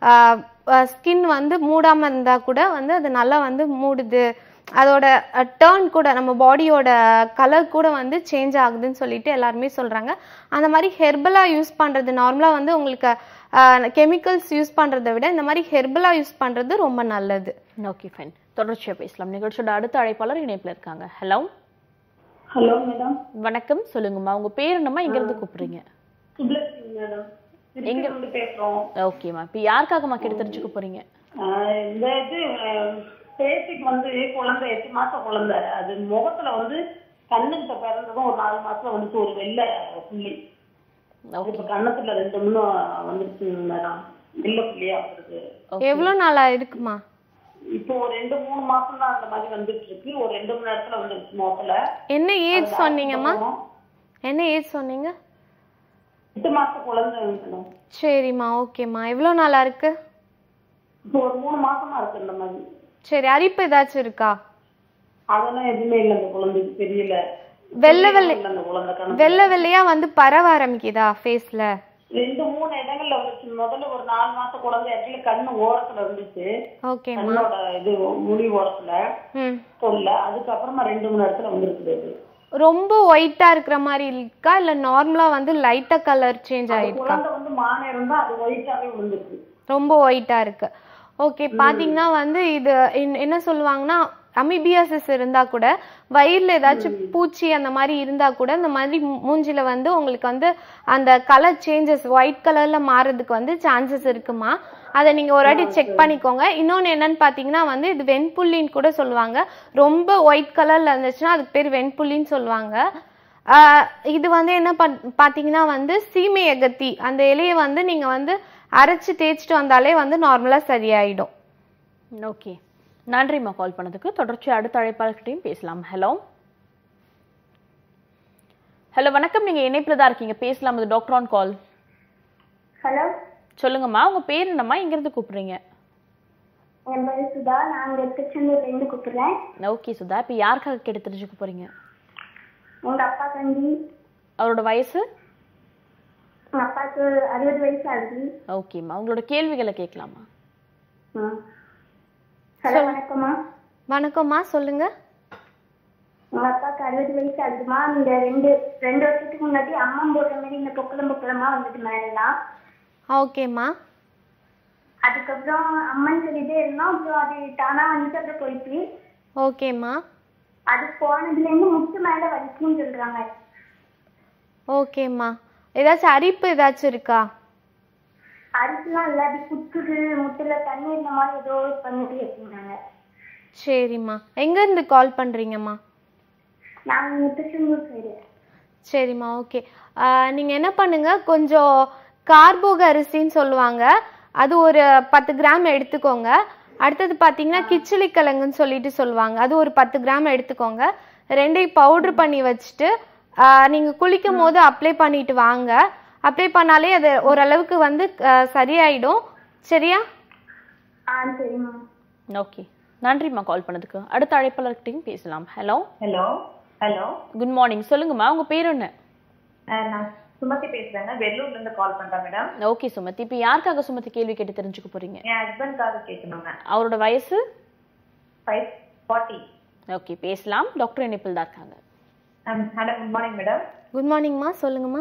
ஸ்கின் வந்து மூடாமல் இருந்தால் கூட வந்து அது நல்லா வந்து மூடுது அதோட டேர்ன் கூட நம்ம பாடியோட கலர் கூட வந்து சேஞ்ச் ஆகுதுன்னு சொல்லிட்டு எல்லாருமே சொல்கிறாங்க அந்த மாதிரி ஹெர்பலாக யூஸ் பண்ணுறது நார்மலாக வந்து உங்களுக்கு கெமிக்கல்ஸ் யூஸ் பண்ணுறதை விட இந்த மாதிரி ஹெர்பலாக யூஸ் பண்ணுறது ரொம்ப நல்லது ஓகே ஃபைன் தொடர்ச்சியா பேசலாம் நிகழ்ச்சியோட அடுத்த அழைப்பாளர் இணைப்புல இருக்காங்க ஹலோ ஹலோ மேடம் வணக்கம் சொல்லுங்கம்மா உங்க பேர் என்னம்மா எங்க இருந்து கூப்பிடுறீங்க சுப்லட்சுமி மேடம் திருச்சியிலிருந்து பேசுறோம் ஓகேம்மா இப்போ யாருக்காகம்மா கேட்டு தெரிஞ்சுக்க போறீங்க ஆஹ் இந்த இது பேசிக்கு வந்து குழந்தை எட்டு மாசம் குழந்தை அது முகத்துல வந்து கண்ணுகிட்ட பிறந்ததும் ஒரு நாலு மாசத்துல வந்துச்சு ஒரு வெள்ளை புள்ளி அது இப்ப கண்ணத்துல ரெண்டு மூணு வந்துருச்சு மேடம் வெள்ளை புள்ளியா வந்துருக்கு எவ்வளோ நாளாக இருக்குமா இப்போ ஒரு ரெண்டு மூணு மாசம் தான் அந்த மாதிரி வந்துட்டு இருக்கு ஒரு ரெண்டு மணி நேரத்துல வந்துருச்சு முகத்துல என்ன ஏஜ் சொன்னீங்கம்மா என்ன ஏஜ் சொன்னீங்க எட்டு மாசம் குழந்தை மேடம் சரிம்மா ஓகேம்மா எவ்வளோ நாளா இருக்கு இப்போ ஒரு மூணு மாசமா இருக்கு இந்த மாதிரி சரி அரிப்பு ஏதாச்சும் இருக்கா அதெல்லாம் எதுவுமே இல்லை அந்த குழந்தைக்கு தெரியல வெள்ளை வெள்ளை இல்ல அந்த குழந்தை கணக்கு வெள்ளை வெள்ளையா வந்து பரவ ஆரம்பிக்குதா ஃபேஸ்ல ரெண்டு மூணு இடங்கள்ல வந்துச்சு முதல்ல ஒரு நாலு மாசம் குழந்தை இடத்துல கண்ணு ஓரத்துல இருந்துச்சு ஓகேம்மா கண்ணோட இது முடி ஓரத்துல ம் சொல்ல அதுக்கப்புறமா ரெண்டு மூணு இடத்துல வந்திருக்குது அது ரொம்ப ஒயிட்டா இருக்கிற மாதிரி இருக்கா இல்ல நார்மலா வந்து லைட்டா கலர் சேஞ்ச் அது ஆயிருக்கா குழந்தை வந்து மாநிலம் தான் அது ஒயிட்டாவே விழுந்துருக்கு ரொம்ப ஒயிட்டா இருக்கு ஓகே பாத்தீங்கன்னா வந்து இது என்ன- என்ன சொல்லுவாங்கன்னா அமிபியாசிஸ் இருந்தா கூட வயிறுல ஏதாச்சும் பூச்சி அந்த மாதிரி இருந்தா கூட இந்த மாதிரி மூ- மூஞ்சில வந்து உங்களுக்கு வந்து அந்த கலர் சேஞ்சஸ் ஒயிட் கலர்ல மாறதுக்கு வந்து சான்சஸ் இருக்குமா அதை நீங்க ஒரு வாட்டி செக் பண்ணிக்கோங்க இன்னொன்னு என்னன்னு பாத்தீங்கன்னா வந்து இது வெண்புள்ளின்னு கூட சொல்லுவாங்க ரொம்ப ஒயிட் கலர்ல இருந்துச்சுன்னா அதுக்கு பேர் வெண்புள்ளின்னு சொல்லுவாங்க ஆஹ் இது வந்து என்ன பண் பார்த்தீங்கன்னா வந்து சீமை அகத்தி அந்த இலையை வந்து நீங்கள் வந்து அரைச்சி தேய்ச்சிட்டு வந்தாலே வந்து நார்மலாக சரியாயிடும் ஓகே நன்றிம்மா கால் பண்ணதுக்கு தொடர்ச்சி அடுத்த அழைப்பாளர்கிட்டையும் பேசலாம் ஹலோ ஹலோ வணக்கம் நீங்க இணைப்புல தான் இருக்கீங்க பேசலாம் இது டாக்டர் ஆன் கால் ஹலோ சொல்லுங்கம்மா உங்க பேர் என்னம்மா எங்க இருந்து கூப்பிடுறீங்க என் பேர் சுதா நான் இங்க திருச்செந்தூர்ல இருந்து கூப்பிடுறேன் ஓகே சுதா இப்போ யாருக்காக கேட்டு தெரிஞ்சுக்க போறீங்க எங்க அப்பா தம்பி அவரோட வயசு எங்க அப்பாவுக்கு அறுபது வயசு ஆகுது ஓகேம்மா உங்களோட கேள்விகளை கேட்கலாமா ம். ஹலோ வணக்கம்மா வணக்கம்மா சொல்லுங்க எங்க அப்பாவுக்கு அறுபது வயசு ஆகுதுமா இந்த ரெண்டு ரெண்டு வருஷத்துக்கு முன்னாடி அம்மன் போடுற மாதிரி இந்த பொக்கலம் பொக்கலமா வந்துட்டு மேலாம் ஓகேம்மா அதுக்கப்புறம் அம்மன் சொல்லிட்டே இருந்தோம் அப்புறம் அது தானா வந்துட்டு அப்புறம் போயிடுச்சு ஓகேம்மா அது போனதுல இருந்து முட்டு மேல வலிக்குன்னு சொல்றாங்க ஓகேம்மா ஏதாச்சும் அரிப்பு ஏதாச்சும் இருக்கா அரிசிலாம் இல்லாட்டி குத்துது முட்டுல தண்ணி இருந்த மாதிரி ஏதோ பண்ணிட்டு வச்சிருந்தாங்க சரிம்மா எங்கேருந்து கால் பண்ணுறீங்கம்மா நாங்க திருச்செந்தூர் சைடு சரிம்மா ஓகே நீங்கள் என்ன பண்ணுங்க கொஞ்சம் கார்போக அரிசின்னு சொல்லுவாங்க அது ஒரு பத்து கிராம் எடுத்துக்கோங்க அடுத்தது பார்த்தீங்கன்னா கிச்சிலி கிழங்குன்னு சொல்லிட்டு சொல்லுவாங்க அது ஒரு பத்து கிராம் எடுத்துக்கோங்க ரெண்டையும் பவுட்ரு பண்ணி வச்சுட்டு நீங்கள் குளிக்கும் போது அப்ளை பண்ணிட்டு வாங்க அப்ளை பண்ணாலே அது ஓரளவுக்கு வந்து ஆஹ் சரியாயிடும் சரியா ஆ சரிம்மா ஓகே நன்றிம்மா கால் பண்ணதுக்கு அடுத்த அழைப்பாளர்கிட்டையும் பேசலாம் hello hello hello good morning சொல்லுங்கம்மா உங்க பேர் என்ன நான் சுமதி பேசுறேங்க வெள்ளூர்ல இருந்து கால் பண்றேன் மேடம் ஓகே சுமதி இப்போ யாருக்காக சுமதி கேள்வி கேட்டு தெரிஞ்சுக்க போறீங்க என் ஹஸ்பண்ட்காக கேட்கணுங்க அவரோட வயசு ஃபைவ் ஃபார்ட்டி ஓகே பேசலாம் டாக்டர் இணைப்பில் தான் இருக்காங்க hello good morning madam good மார்னிங்மா சொல்லுங்கம்மா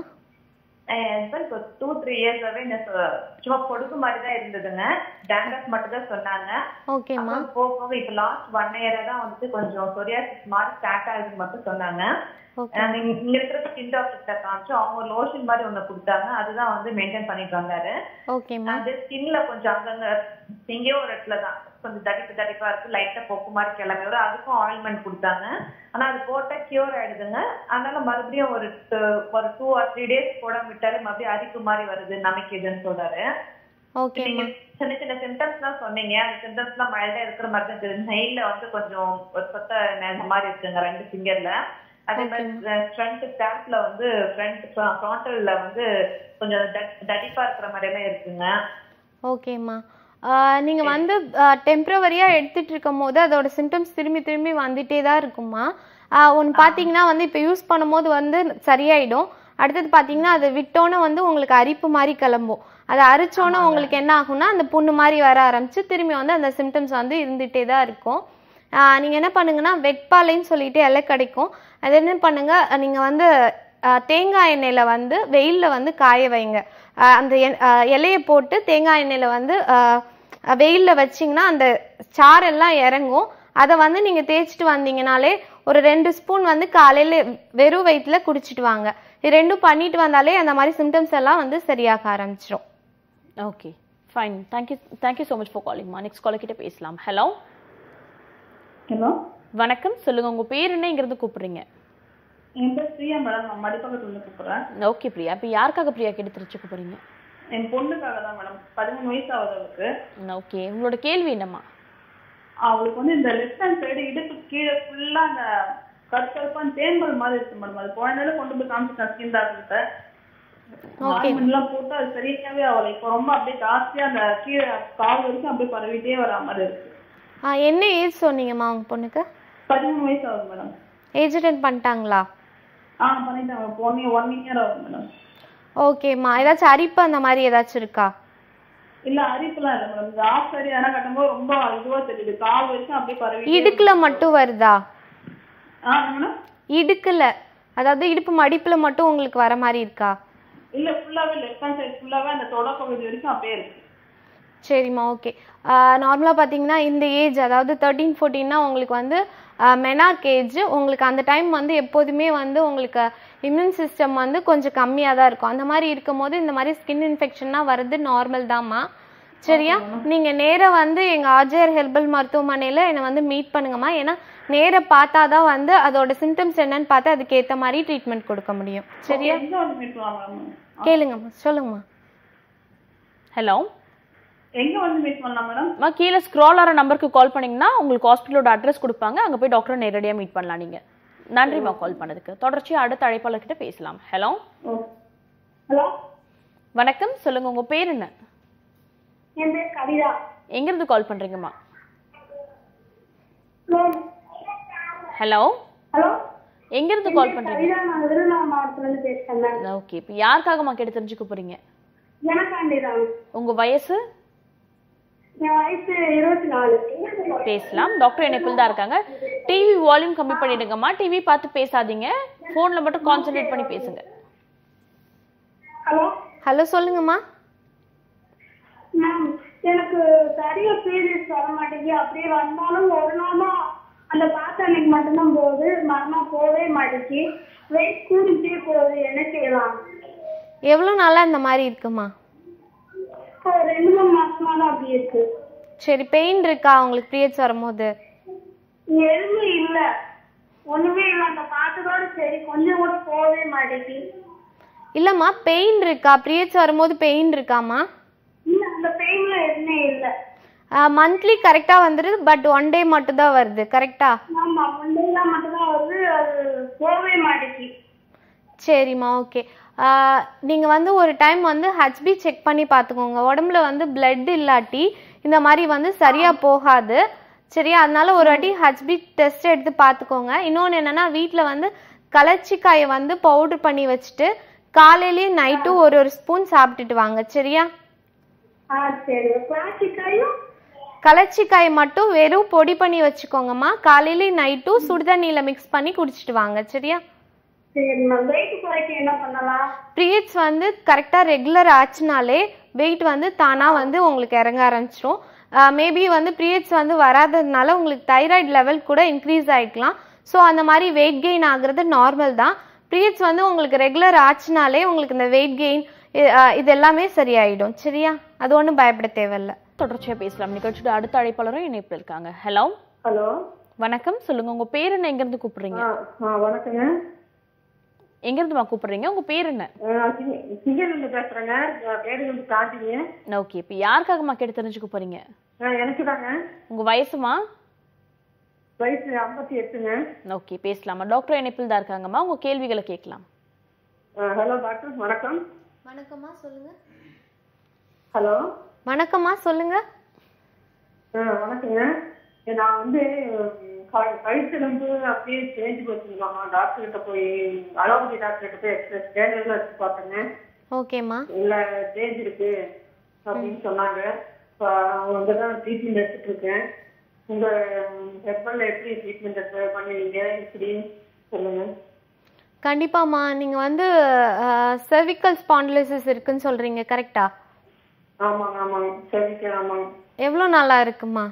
என் ஹஸ்பண்ட் ஒரு டூ த்ரீ இயர்ஸாவே இந்த சு- சும்மா பொடுகு மாதிரி தான் இருந்ததுங்க டேண்ட்ரஃப் மட்டும் தான் சொன்னாங்க ஓகேம்மா அப்புறம் போக போக இப்போ லாஸ்ட் ஒன் இயரா தான் வந்துட்டு கொஞ்சம் சொரியாசிஸ் மாதிரி ஸ்டார்ட் ஆகுதுன்னு மட்டும் சொன்னாங்க ஓகே நாங்க இங்க இங்க இருக்கிற ஸ்கின் டாக்டர் கிட்ட காமிச்சோம் அவங்க லோஷன் மாதிரி ஒண்ணு கொடுத்தாங்க அதுதான் வந்து மெயின்டைன் பண்ணிட்டு வந்தாரு ஓகேம்மா அந்த ஸ்கின்ல கொஞ்சம் அங்கங்க எங்கேயோ ஒரு இடத்துல தான் கொஞ்சம் தடிப்பு தடிப்பா இருக்கு லைட்டா பொக்கு மாதிரி கிளம்பி வரும் அதுக்கும் ஆயில்மெண்ட் கொடுத்தாங்க ஆனா அது போட்டா கியூர் ஆயிடுதுங்க அதனால மறுபடியும் ஒரு two- ஒரு டூ ஆர் த்ரீ டேஸ் போட விட்டாலே மறுபடியும் அரிப்பு மாதிரி வருது நமைக்குதுன்னு சொல்றாரு ஓகேம்மா நீங்க சின்ன சின்ன சிம்டம்ஸ் எல்லாம் சொன்னீங்க அந்த சிம்டம்ஸ் எல்லாம் மைல்டா இருக்கிற மாதிரி தான் தெரியுது நெயில்ல வந்து கொஞ்சம் ஒரு சொத்த நெஞ்ச மாதிரி இருக்குங்க ரெண்டு ஃபிங்கர்ல அதே மாதிரி ஃப்ரண்ட் ஸ்டாப்ல வந்து ஃப்ரண்ட் ஃப்ராண்டல்ல வந்து கொஞ்சம் தட்- தடிப்பா இருக்கிற மாதிரி எல்லாம் இருக்குங்க ஓகேம்மா நீங்கள் வந்து டெம்ப்ரவரியாக எடுத்துட்டு இருக்கும் போது அதோட சிம்டம்ஸ் திரும்பி திரும்பி வந்துட்டே தான் இருக்குமா ஒன்று பார்த்தீங்கன்னா வந்து இப்போ யூஸ் பண்ணும்போது வந்து சரியாயிடும் அடுத்தது பார்த்தீங்கன்னா அதை விட்டோன்னே வந்து உங்களுக்கு அரிப்பு மாதிரி கிளம்பும் அதை அரிச்சோன்னே உங்களுக்கு என்ன ஆகும்னா அந்த புண்ணு மாதிரி வர ஆரம்பிச்சு திரும்பி வந்து அந்த சிம்டம்ஸ் வந்து இருந்துகிட்டே தான் இருக்கும் நீங்கள் என்ன பண்ணுங்கன்னா வெட்பாலைன்னு சொல்லிட்டு இலை கிடைக்கும் அது என்ன பண்ணுங்க நீங்கள் வந்து ஆஹ் தேங்காய் எண்ணெயில் வந்து வெயிலில் வந்து காய வைங்க ஆஹ் அந்த எ- ஆஹ் இலையை போட்டு தேங்காய் எண்ணெயில் வந்து வெயிலில் வச்சிங்கன்னா அந்த சாரெல்லாம் இறங்கும் அதை வந்து நீங்கள் தேய்ச்சிட்டு வந்தீங்கனாலே ஒரு ரெண்டு ஸ்பூன் வந்து காலையில் வெறும் வயிற்றுல குடிச்சிட்டு வாங்க இது ரெண்டும் பண்ணிட்டு வந்தாலே அந்த மாதிரி சிம்டம்ஸ் எல்லாம் வந்து சரியாக ஆரம்பிச்சிடும் okay fine thank you thank you so much for காலிங்மா நெக்ஸ்ட் காலர் கிட்ட பேசலாம் ஹலோ ஹலோ வணக்கம் சொல்லுங்க உங்க பேர் என்ன இங்கிருந்து கூப்பிடுறீங்க என் பேர் பிரியா மேடம் நான் மடிப்பக்கத்துல இருந்து கூப்பிடுறேன் ஓகே பிரியா இப்போ யாருக்காக பிரியா கேட்டு தெரிஞ்சுக்க போறீங்க என் பொண்ணுக்காக தான் மேடம் பதிமூணு வயசு ஆகுது அவளுக்கு ஓகே உங்களோட கேள்வி என்னம்மா அவளுக்கு வந்து இந்த லெஃப்ட் ஹேண்ட் சைடு இடுப்பு கீழே ஃபுல்லா அந்த கருக்கருப்பான தேம்பல் மாதிரி இருக்கு மேடம் அது குழந்தையில கொண்டு போய் காமிச்சிட்டேன் ஸ்கின் டாக்டர்கிட்ட ஆயின்மெண்ட் எல்லாம் போட்டு அது சரியாவே ஆகல இப்போ ரொம்ப அப்படியே ஜாஸ்தியா அந்த கீழே கால் வரைக்கும் அப்படியே பரவிட்டே வர மாதிரி இருக்கு என்ன ஏஜ் சொன்னீங்கம்மா உங்கள் பொண்ணுக்கு பதிமூணு வயசு ஆகுது மேடம் ஏஜ் அட்டன் பண்ணிட்டாங்களா ஆ பண்ணிட்டாங்க ஒன் ஒன் இயர் ஆகுது மேடம் ஓகேம்மா ஏதாச்சும் அரிப்பு அந்த மாதிரி ஏதாச்சும் இருக்கா இல்ல அரிப்புலாம் இல்ல மேடம் இந்த ஆஃப் சைடு எதனா கட்டும்போது ரொம்ப இதுவா தெரியுது கால் வரைக்கும் அப்படியே பரவி இடுக்குல மட்டும் வருதா ஆ மேடம் இடுக்குல அதாவது இடுப்பு மடிப்புல மட்டும் உங்களுக்கு வர மாதிரி இருக்கா இல்ல ஃபுல்லாவே லெஃப்ட் ஹேண்ட் சைடு ஃபுல்லாவே அந்த தொட பகுதி வரைக்கும் அப்படியே இருக்கு சரிம்மா ஓகே நார்மலாக பார்த்தீங்கன்னா இந்த ஏஜ் அதாவது தேர்ட்டீன் ஃபோர்டீன்னா உங்களுக்கு வந்து மெனாக் ஏஜ் உங்களுக்கு அந்த டைம் வந்து எப்போதுமே வந்து உங்களுக்கு இம்யூன் சிஸ்டம் வந்து கொஞ்சம் கம்மியாக தான் இருக்கும் அந்த மாதிரி இருக்கும் போது இந்த மாதிரி ஸ்கின் இன்ஃபெக்ஷன்லாம் வர்றது நார்மல் தாம்மா சரியா நீங்கள் நேராக வந்து எங்கள் ஆர்ஜிஆர் ஹெர்பல் மருத்துவமனையில் என்னை வந்து மீட் பண்ணுங்கம்மா ஏன்னா நேர பார்த்தாதான் வந்து அதோட சிம்டம்ஸ் என்னன்னு பார்த்து அதுக்கு ஏத்த மாதிரி ட்ரீட்மெண்ட் கொடுக்க முடியும் சரியா எங்க வந்து மீட் பண்ணலாம் மேடம் கேளுங்கம்மா சொல்லுங்கம்மா ஹலோ எங்க வந்து மீட் பண்ணலாம் மேடம் அம்மா கீழே ஸ்க்ரால் ஆகிற நம்பருக்கு கால் பண்ணீங்கன்னா உங்களுக்கு ஹாஸ்பிட்டலோட அட்ரஸ் கொடுப்பாங்க அங்கே போய் டாக்டரை நேரடியாக மீட் பண்ணலாம் நீங்க நன்றிம்மா கால் பண்ணதுக்கு தொடர்ச்சியா அடுத்த அழைப்பாளர்கிட்ட பேசலாம் ஹலோ ஹலோ வணக்கம் சொல்லுங்க உங்க பேர் என்ன என் பேர் கவிதா எங்கிருந்து கால் பண்றீங்கம்மா ஹலோ ஹலோ எங்கிருந்து கால் பண்றீங்க கவிதா நான் விருதுநகர் மாவட்டத்துல இருந்து பேசுறேன் மேம் ஓகே இப்போ யாருக்காகம்மா கேட்டு தெரிஞ்சுக்க போறீங்க எனக்காண்டி தான் உங்க வயசு என் வயசு இருபத்தி நாலு பேசலாம் டாக்டர் இணைப்பில் தான் இருக்காங்க டிவி வால்யூம் கம்மி பண்ணிடுங்கம்மா டிவி பார்த்து பேசாதீங்க ஃபோன்ல மட்டும் கான்சென்ட்ரேட் பண்ணி பேசுங்க ஹலோ ஹலோ சொல்லுங்கம்மா மேம் எனக்கு சரியா பீரியட்ஸ் வர மாட்டேங்குது அப்படியே வந்தாலும் ஒரு நாளும் அந்த பார்த்த அன்னைக்கு மட்டும்தான் போகுது மறுநாள் போகவே மாட்டேங்குது வெயிட் கூடிட்டே போகுது என்ன செய்யலாம் எவ்வளோ நாளா இந்த மாதிரி இருக்குமா இப்போ ஒரு ரெண்டு மூணு மாசமா தான் அப்படி இருக்கு சரி பெயின் இருக்கா உங்களுக்கு பீரியட்ஸ் வரும்போது எதுவுமே இல்ல ஒண்ணுமே இல்ல அந்த பார்த்ததோட சரி கொஞ்சம் கூட போகவே மாட்டேங்குது இல்லம்மா பெயின் இருக்கா பீரியட்ஸ் வரும்போது பெயின் இருக்காமா இல்ல அந்த பெயின்ல எதுவுமே இல்ல மந்த்லி கரெக்டாக வந்துடுது பட் ஒன் டே மட்டும் தான் வருது கரெக்டா ஆமா ஒன் டே தான் மட்டும்தான் வருது அது போகவே மாட்டேங்குது சரிம்மா ஓகே நீங்கள் வந்து ஒரு டைம் வந்து ஹெச்பி செக் பண்ணி பார்த்துக்கோங்க உடம்புல வந்து blood இல்லாட்டி இந்த மாதிரி வந்து சரியாக போகாது சரியா அதனால ஒரு வாட்டி ஹெச்பி டெஸ்ட் எடுத்து பார்த்துக்கோங்க இன்னொன்று என்னன்னா வீட்டில் வந்து கலர்ச்சிக்காயை வந்து பவுடர் பண்ணி வச்சுட்டு காலையிலயும் நைட்டும் ஒரு ஒரு ஸ்பூன் சாப்பிட்டுட்டு வாங்க சரியா ஆ சரி பிளாஸ்டிக்காயும் கலர்ச்சிக்காய் மட்டும் வெறும் பொடி பண்ணி வச்சுக்கோங்கம்மா காலையிலயும் நைட்டும் சுடுதண்ணியில் மிக்ஸ் பண்ணி குடிச்சிட்டு வாங்க சரியா சரி மேம் வெயிட் குறைக்க என்ன பண்ணலாம் பீரியட்ஸ் வந்து கரெக்டாக ரெகுலர் ஆச்சுனாலே வெயிட் வந்து தானாக வந்து உங்களுக்கு இறங்க ஆரம்பிச்சிரும் மேபி வந்து பீரியட்ஸ் வந்து வராததுனால உங்களுக்கு தைராய்டு லெவல் கூட இன்க்ரீஸ் ஆகிக்கலாம் ஸோ அந்த மாதிரி வெயிட் கெயின் ஆகுறது நார்மல் தான் பீரியட்ஸ் வந்து உங்களுக்கு ரெகுலர் ஆச்சுனாலே உங்களுக்கு இந்த வெயிட் கெயின் இது எல்லாமே சரியாயிடும் சரியா அது ஒன்றும் பயப்பட தேவையில்ல தொடர்ச்சியா பேசலாம் நிகழ்ச்சியோட அடுத்த அழைப்பாளரும் இணைப்பில் இருக்காங்க ஹலோ ஹலோ வணக்கம் சொல்லுங்க உங்க பேர் என்ன எங்க இருந்து கூப்பிடுறீங்க ஆ வணக்கங்க எங்க இருந்துமா கூப்பிடுறீங்க உங்க பேர் என்ன சிங்கர்லேருந்து பேசுறேங்க பேரு வந்து காந்திங்க ஓகே இப்போ யாருக்காகம்மா கேட்டு தெரிஞ்சுக்க போறீங்க எனக்கு தாங்க உங்க வயசுமா வயசு ஐம்பத்தி எட்டுங்க ஓகே பேசலாமா டாக்டர் இணைப்பில் தான் இருக்காங்கம்மா உங்க கேள்விகளை கேட்கலாம் ஹலோ டாக்டர் வணக்கம் வணக்கம்மா சொல்லுங்க ஹலோ வணக்கம்மா சொல்லுங்க ஆ வணக்கங்க நான் வந்து க- கழுத்தெலும்பு அப்படியே தேஞ்சு போச்சுங்களாமா டாக்டர் கிட்ட போய் அலோபதி டாக்டர் கிட்ட போய் எக்ஸ்ரே ஸ்கேனர்லாம் எடுத்து பார்த்தேங்க ஓகேம்மா இல்ல தேஞ்சு இருக்கு அப்படின்னு சொன்னாங்க இப்போ அவங்க தான் ட்ரீட்மெண்ட் எடுத்துட்டு இருக்கேன் உங்க ஹெர்பல்ல எப்படி ட்ரீட்மெண்ட் எடுத்து பண்ணுவீங்க இப்படி சொல்லுங்க கண்டிப்பாம்மா நீங்க வந்து cervical spondylosis இருக்குன்னு சொல்றீங்க கரெக்டா ஆமாங்க ஆமாங்க சரிங்க ஆமாங்க எவ்வளோ நாளா இருக்குமா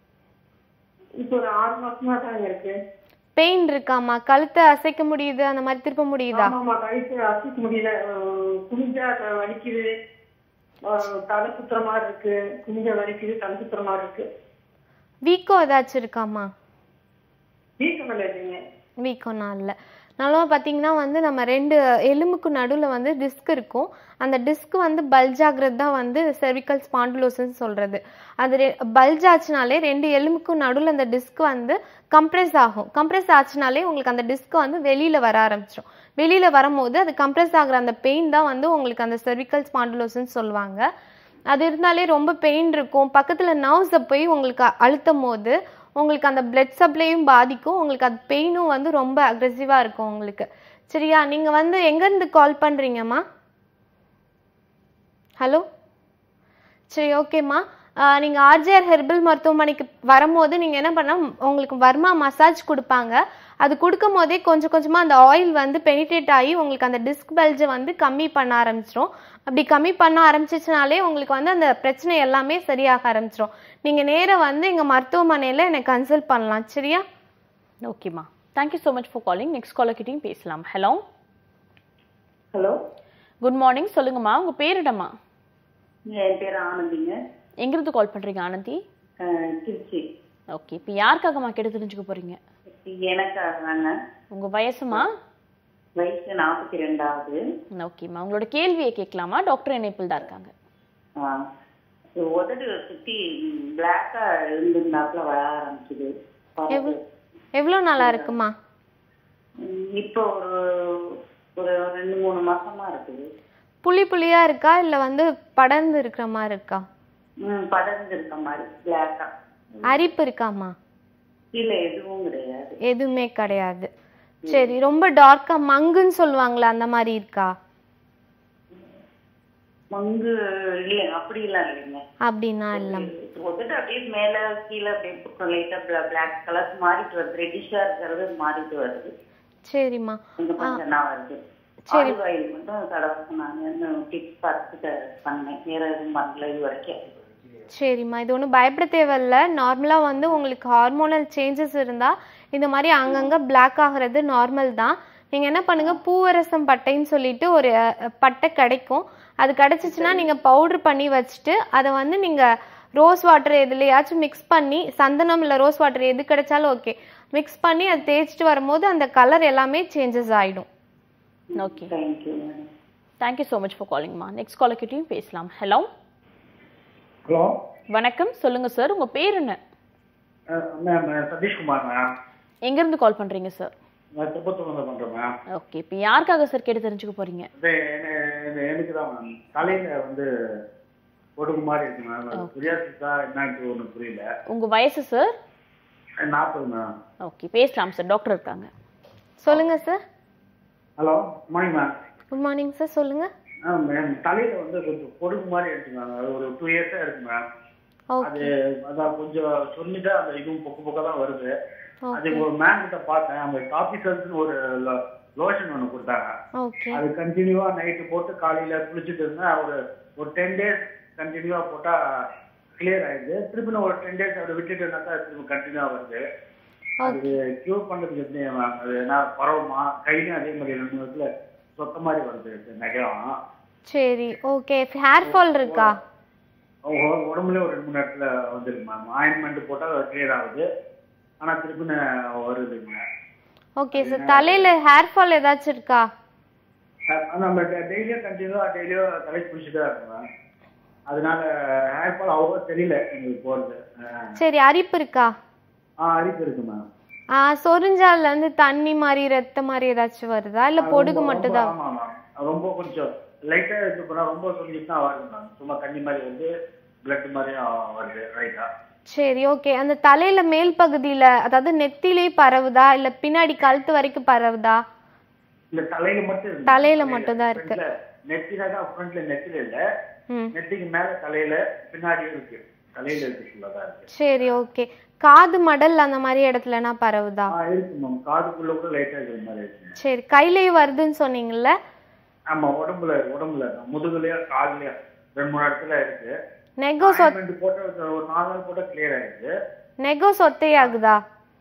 இப்போ ஒரு ஆறு மாசமா தான் இருக்கு பெயின் இருக்காமா கழுத்தை அசைக்க முடியுது அந்த மாதிரி திருப்ப முடியுதா ஆமாமா கழுத்து அசைக்க முடியல அஹ் குனிஞ்சா த- வலிக்குது அஹ் தலை சுத்துற மாதிரி இருக்கு குனிஞ்சா வலிக்குது தலை சுத்துற மாதிரி இருக்கு வீக்கம் ஏதாச்சும் இருக்காமா வீக்கம் இல்லை இல்லைங்க வீக்கம்னா இல்லை நல்லா பார்த்தீங்கன்னா வந்து நம்ம ரெண்டு எலும்புக்கு நடுவில் வந்து டிஸ்க் இருக்கும் அந்த டிஸ்க் வந்து பல்ஜ் ஆகுறது தான் வந்து cervical spondylosis சொல்கிறது அது பல்ஜ் ஆச்சுனாலே ரெண்டு எலும்புக்கும் நடுவில் அந்த டிஸ்க் வந்து கம்ப்ரெஸ் ஆகும் கம்ப்ரெஸ் ஆச்சுனாலே உங்களுக்கு அந்த டிஸ்க் வந்து வெளியில் வர ஆரம்பிச்சிடும் வெளியில் வரும்போது அது கம்ப்ரெஸ் ஆகுற அந்த பெயின் தான் வந்து உங்களுக்கு அந்த cervical spondylosis சொல்லுவாங்க அது இருந்தாலே ரொம்ப பெயின் இருக்கும் பக்கத்தில் நர்வ்ஸை போய் உங்களுக்கு அழுத்தும் போது உங்களுக்கு அந்த பிளட் சப்ளையும் பாதிக்கும் உங்களுக்கு அது பெயினும் வந்து ரொம்ப அக்ரெசிவாக இருக்கும் உங்களுக்கு சரியா நீங்கள் வந்து எங்கேருந்து கால் பண்ணுறீங்கம்மா ஹலோ சரி ஓகேம்மா நீங்கள் ஆர்ஜிஆர் ஹெர்பல் மருத்துவமனைக்கு வரும்போது நீங்கள் என்ன பண்ணால் உங்களுக்கு வர்மா மசாஜ் கொடுப்பாங்க அது கொடுக்கும் போதே கொஞ்சம் கொஞ்சமாக அந்த ஆயில் வந்து பெனிட்ரேட் ஆகி உங்களுக்கு அந்த டிஸ்க் பெல்ஜை வந்து கம்மி பண்ண ஆரம்பிச்சிரும் அப்படி கம்மி பண்ண ஆரம்பிச்சிச்சுனாலே உங்களுக்கு வந்து அந்த பிரச்சனை எல்லாமே சரியாக ஆரம்பிச்சிரும் நீங்கள் நேராக வந்து எங்கள் மருத்துவமனையில் என்னை கன்சல்ட் பண்ணலாம் சரியா ஓகேம்மா thank you so much for calling next காலர்கிட்டையும் பேசலாம் ஹலோ ஹலோ குட் மார்னிங் சொல்லுங்கம்மா உங்க பேர் என்னம்மா என் பேர் ஆனந்திங்க எங்கிருந்து கால் பண்றீங்க ஆனந்தி அஹ், திருச்சி ஓகே இப்போ யாருக்காகம்மா கேட்டு தெரிஞ்சுக்க போறீங்க எனக்காக உங்க வயசுமா வயசு நாற்பத்தி ரெண்டாவது ஓகேம்மா உங்களோட கேள்வியை கேட்கலாமா டாக்டர் இணைப்பில் தான் இருக்காங்க ஆ. உதடு சுத்தி பிளாக்கா இருந்திருந்தாப்புல வர ஆரம்பிச்சுது எவ்வளோ எவ்வளோ நாளா இருக்குமா ம், இப்போ ஒரு ஒரு ரெண்டு மூணு மாசமா இருக்குது புள்ளி புள்ளியா இருக்கா இல்ல வந்து படர்ந்து இருக்கிற மாதிரி இருக்கா ம் படர்ந்து இருக்க மாதிரி பிளாக்கா அரிப்பு இருக்காமா இல்ல எதுவும் கிடையாது எதுவுமே கிடையாது சரி ரொம்ப டார்க்கா மங்குன்னு சொல்லுவாங்களே அந்த மாதிரி இருக்கா மங்கு இல்ல அப்படி எல்லாம் இல்லைங்க அப்படின்னா இல்ல உதட்டு அப்படியே மேல கீழே அப்படியே லைட்டா பிளாக் கலர் மாறிட்டு வருது ரெட்டிஷா இருக்கிறது மாறிட்டு வருது சரிம்மா கொஞ்சம் கொஞ்சம் நான் வருது சரி. ஆலிவ் ஆயில் மட்டும் தடவை சொன்னாங்க டிப்ஸ் பார்த்துட்டு பண்ணேன் வேற எதுவும் பண்ணல இது வரைக்கும் சரிம்மா இது ஒன்றும் பயப்பட தேவையில்ல நார்மலாக வந்து உங்களுக்கு ஹார்மோனல் சேஞ்சஸ் இருந்தால் இந்த மாதிரி அங்கங்கே பிளாக் ஆகுறது நார்மல் தான் நீங்கள் என்ன பண்ணுங்க பூவரசம் பட்டைன்னு சொல்லிட்டு ஒரு அஹ், பட்டை கிடைக்கும் அது கிடைச்சிச்சுன்னா நீங்கள் பவுடர் பண்ணி வச்சுட்டு அதை வந்து நீங்கள் ரோஸ் வாட்டர் எதுலையாச்சும் மிக்ஸ் பண்ணி சந்தனம் இல்லை ரோஸ் வாட்டர் எது கிடைச்சாலும் ஓகே மிக்ஸ் பண்ணி அதை தேய்ச்சிட்டு வரும்போது அந்த கலர் எல்லாமே சேஞ்சஸ் ஆகிடும் okay thank you thank you so much for காலிங்மா நெக்ஸ்ட் காலர்கிட்டையும் பேசலாம் ஹலோ ஹலோ வணக்கம் சொல்லுங்க சார் உங்க பேர் என்ன மேம் சதீஷ்குமார் மேம் எங்கேருந்து கால் பண்றீங்க சார் நான் திருப்பத்தூர்ல பண்றேன் மேம் ஓகே இப்போ யாருக்காக சார் கேட்டு தெரிஞ்சுக்க போறீங்க இது என்ன- என்ன- எனக்கு தான் மேம் தலையில வந்து ஒடுங்கு மாதிரி இருக்கு மேம் அது புரியாசிக்கா என்னன்னு ஒன்றும் புரியல உங்க வயசு சார் நாற்பது மேம் ஓகே பேசலாம் சார் டாக்டர் இருக்காங்க சொல்லுங்க sir hello morning ma'am good morning sir சொல்லுங்க ஆ மேம் தலையில வந்து கொஞ்சம் பொடுகு மாதிரி இருக்கு மேம் அது ஒரு டூ இயர்ஸா இருக்கு மேம் அது அதான் கொஞ்சம் சொல்லிட்டு அந்த இதுவும் பொக்கு பொக்க தான் வருது அது ஒரு மேம் கிட்ட பார்த்தேன் அந்த காபி சல்ஸ்னு ஒரு லோஷன் ஒன்று கொடுத்தாங்க ஓகே அது கண்டினியூவா நைட்டு போட்டு காலையில குளிச்சுட்டு இருந்தேன் ஒரு ஒரு டென் டேஸ் கண்டினியூவா போட்டா கிளியர் ஆயிடுது திருப்பி நான் ஒரு டென் டேஸ் அப்படி விட்டுட்டு இருந்தாக்கா திரும்ப கண்டினியூவா வருது அது கியூர் பண்றதுக்கு எப்படி மேம் அது என்ன பரவுமா கையிலும் அதே மாதிரி ரெண்டு நேரத்துல சொத்த மாதிரி வருது நகம் சரி ஓகே ஹேர் ஃபால் இருக்கா உ- உடம்புல ஒரு ரெண்டு மூணு இடத்துல வந்துருக்கு மேம் ஆயின்மெண்ட் போட்டா கிளியர் ஆகுது ஆனா திருப்பி நான் வருதுங்க ஓகே சார் தலையில ஹேர் ஃபால் ஏதாச்சும் இருக்கா அஹ் நம்ம டெய்லியும் கண்டினியூவா டெய்லியும் தலை குளிச்சுட்டு தான் இருக்கோம் மேம் அதனால ஹேர் ஃபால் அவ்வளோ தெரியல எங்களுக்கு போறது அஹ் சரி அரிப்பு இருக்கா ஆ அரிப்பு இருக்கு மேம் ஆ சொரிஞ்சால இருந்து தண்ணி மாதிரி ரத்த மாதிரி ஏதாச்சும் வருதா இல்ல பொடுகு மட்டும் தான் ஆமா மேம் ரொம்ப கொஞ்சம் லைட்டா இது பண்ணா ரொம்ப சொல்லிட்டுனா வருது மேம் சும்மா தண்ணி மாதிரி வந்து பிளட் மாதிரியும் வருது ரைட்டா சரி ஓகே அந்த தலையில மேல் பகுதியில அதாவது நெத்திலே பரவுதா இல்ல பின்னாடி கழுத்து வரைக்கும் பரவுதா இந்த தலையில மட்டும் இருக்கு தலையில மட்டும்தான் இருக்கு. நெத்தினாக்கா ஃப்ரண்ட்ல நெத்தில இல்ல ம் நெத்திக்கு மேல தலையில பின்னாடியும் இருக்கு தலையில இருக்கு ஃபுல்லா தான் இருக்கு சரி ஓகே காது மடல் அந்த மாதிரி இடத்துலனா பரவுதா ஆ இருக்கு மேம் காதுக்குள்ள கூட லைட்டா இருக்கிற மாதிரி இருக்கு சரி கையிலயும் வருதுன்னு சொன்னீங்கல்ல ஆமா உடம்புல உடம்புல முதுகுலயா கால்லயா ரெண்டு மூணு இடத்துல இருக்கு நெகோ சொ Ointment போட்டு ஒரு நாலு நாள் போட்டா கிளியர் ஆயிடுது நெகோ சொத்தையாகுதா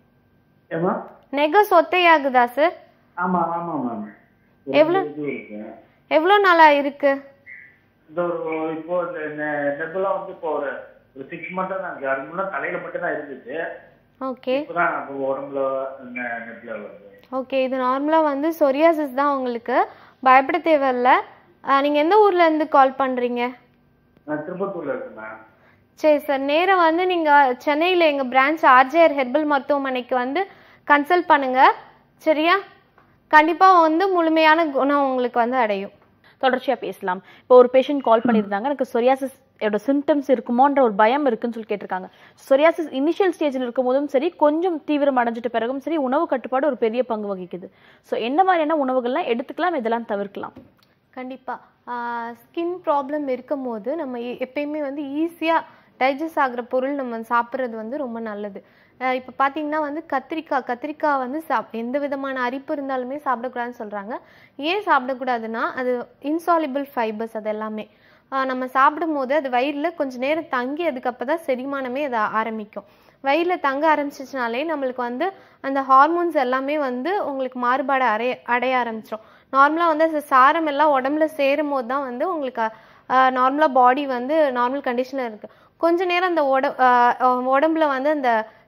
ஏமா நெகோ சொத்தையாகுதா சார் ஆமா ஆமா மேம் எவ்வளவு? இது இருக்கு எவ்வளோ நாளா இருக்கு இந்த ஒரு இப்போ இந்த நெபுலா வந்து இப்போ ஒரு ஒரு சிக்ஸ் மந்த்தா தான் இருக்கு அது முன்னாடி தலையில மட்டும் தான் இருந்துச்சு ஓகே இப்பதான் இப்போ உடம்புல நெபுலா வருது ஓகே இது நார்மலாக வந்து சொரியாசிஸ் தான் உங்களுக்கு பயப்பட தேவையில்ல ஆ, நீங்க எந்த ஊர்ல இருந்து கால் பண்றீங்க நான் திருப்பத்தூர்ல இருக்கேன் மேம் சரி சார் நேரா வந்து நீங்க சென்னையில எங்க பிரான்ச் ஆர்ஜேஆர் ஹெர்பல் மருத்துவமனைக்கு வந்து கன்சல்ட் பண்ணுங்க சரியா கண்டிப்பா வந்து முழுமையான குணம் உங்களுக்கு வந்து அடையும் தொடர்ச்சியா பேசலாம் இப்போ ஒரு பேஷண்ட் கால் பண்ணியிருந்தாங்க எனக்கு சொரியாசிஸ் ஓட சிம்டம்ஸ் இருக்குமோன்ற ஒரு பயம் இருக்குன்னு சொல்லி கேட்டிருக்காங்க சொரியாசிஸ் இனிஷியல் ஸ்டேஜில் இருக்கும்போதும் சரி கொஞ்சம் தீவிரம் அடைஞ்சிட்ட பிறகும் சரி உணவு கட்டுப்பாடு ஒரு பெரிய பங்கு வகிக்குது ஸோ என்ன மாதிரியான உணவுகள்லாம் எடுத்துக்கலாம் இதெல்லாம் தவிர்க்கலாம் கண்டிப்பா ஸ்கின் ப்ராப்ளம் இருக்கும் போது நம்ம எ- எப்பயுமே வந்து ஈஸியா டைஜஸ்ட் ஆகுற பொருள் நம்ம சாப்பிட்றது வந்து ரொம்ப நல்லது ஆஹ் இப்ப பாத்தீங்கன்னா வந்து கத்திரிக்காய் கத்திரிக்காய் வந்து சாப் எந்த விதமான அரிப்பு இருந்தாலுமே சாப்பிடக்கூடாதுன்னு சொல்றாங்க ஏன் சாப்பிடக்கூடாதுன்னா அது இன்சாலிபிள் ஃபைபர்ஸ் அது எல்லாமே ஆஹ் நம்ம சாப்பிடும் போது அது வயிறுல கொஞ்ச நேரம் தங்கி அதுக்கு தான் செரிமானமே அது ஆரம்பிக்கும் வயிறுல தங்க ஆரம்பிச்சிச்சுனாலே நம்மளுக்கு வந்து அந்த ஹார்மோன்ஸ் எல்லாமே வந்து உங்களுக்கு மாறுபாடு அடைய அடைய ஆரம்பிச்சிடும் நார்மலாக வந்து அந்த சாரம் எல்லாம் உடம்புல சேரும் போது தான் வந்து உங்களுக்கு நார்மலாக பாடி வந்து நார்மல் கண்டிஷனில் இருக்கு கொஞ்ச நேரம் அந்த உட ஆஹ் ஆஹ் உடம்புல வந்து அந்த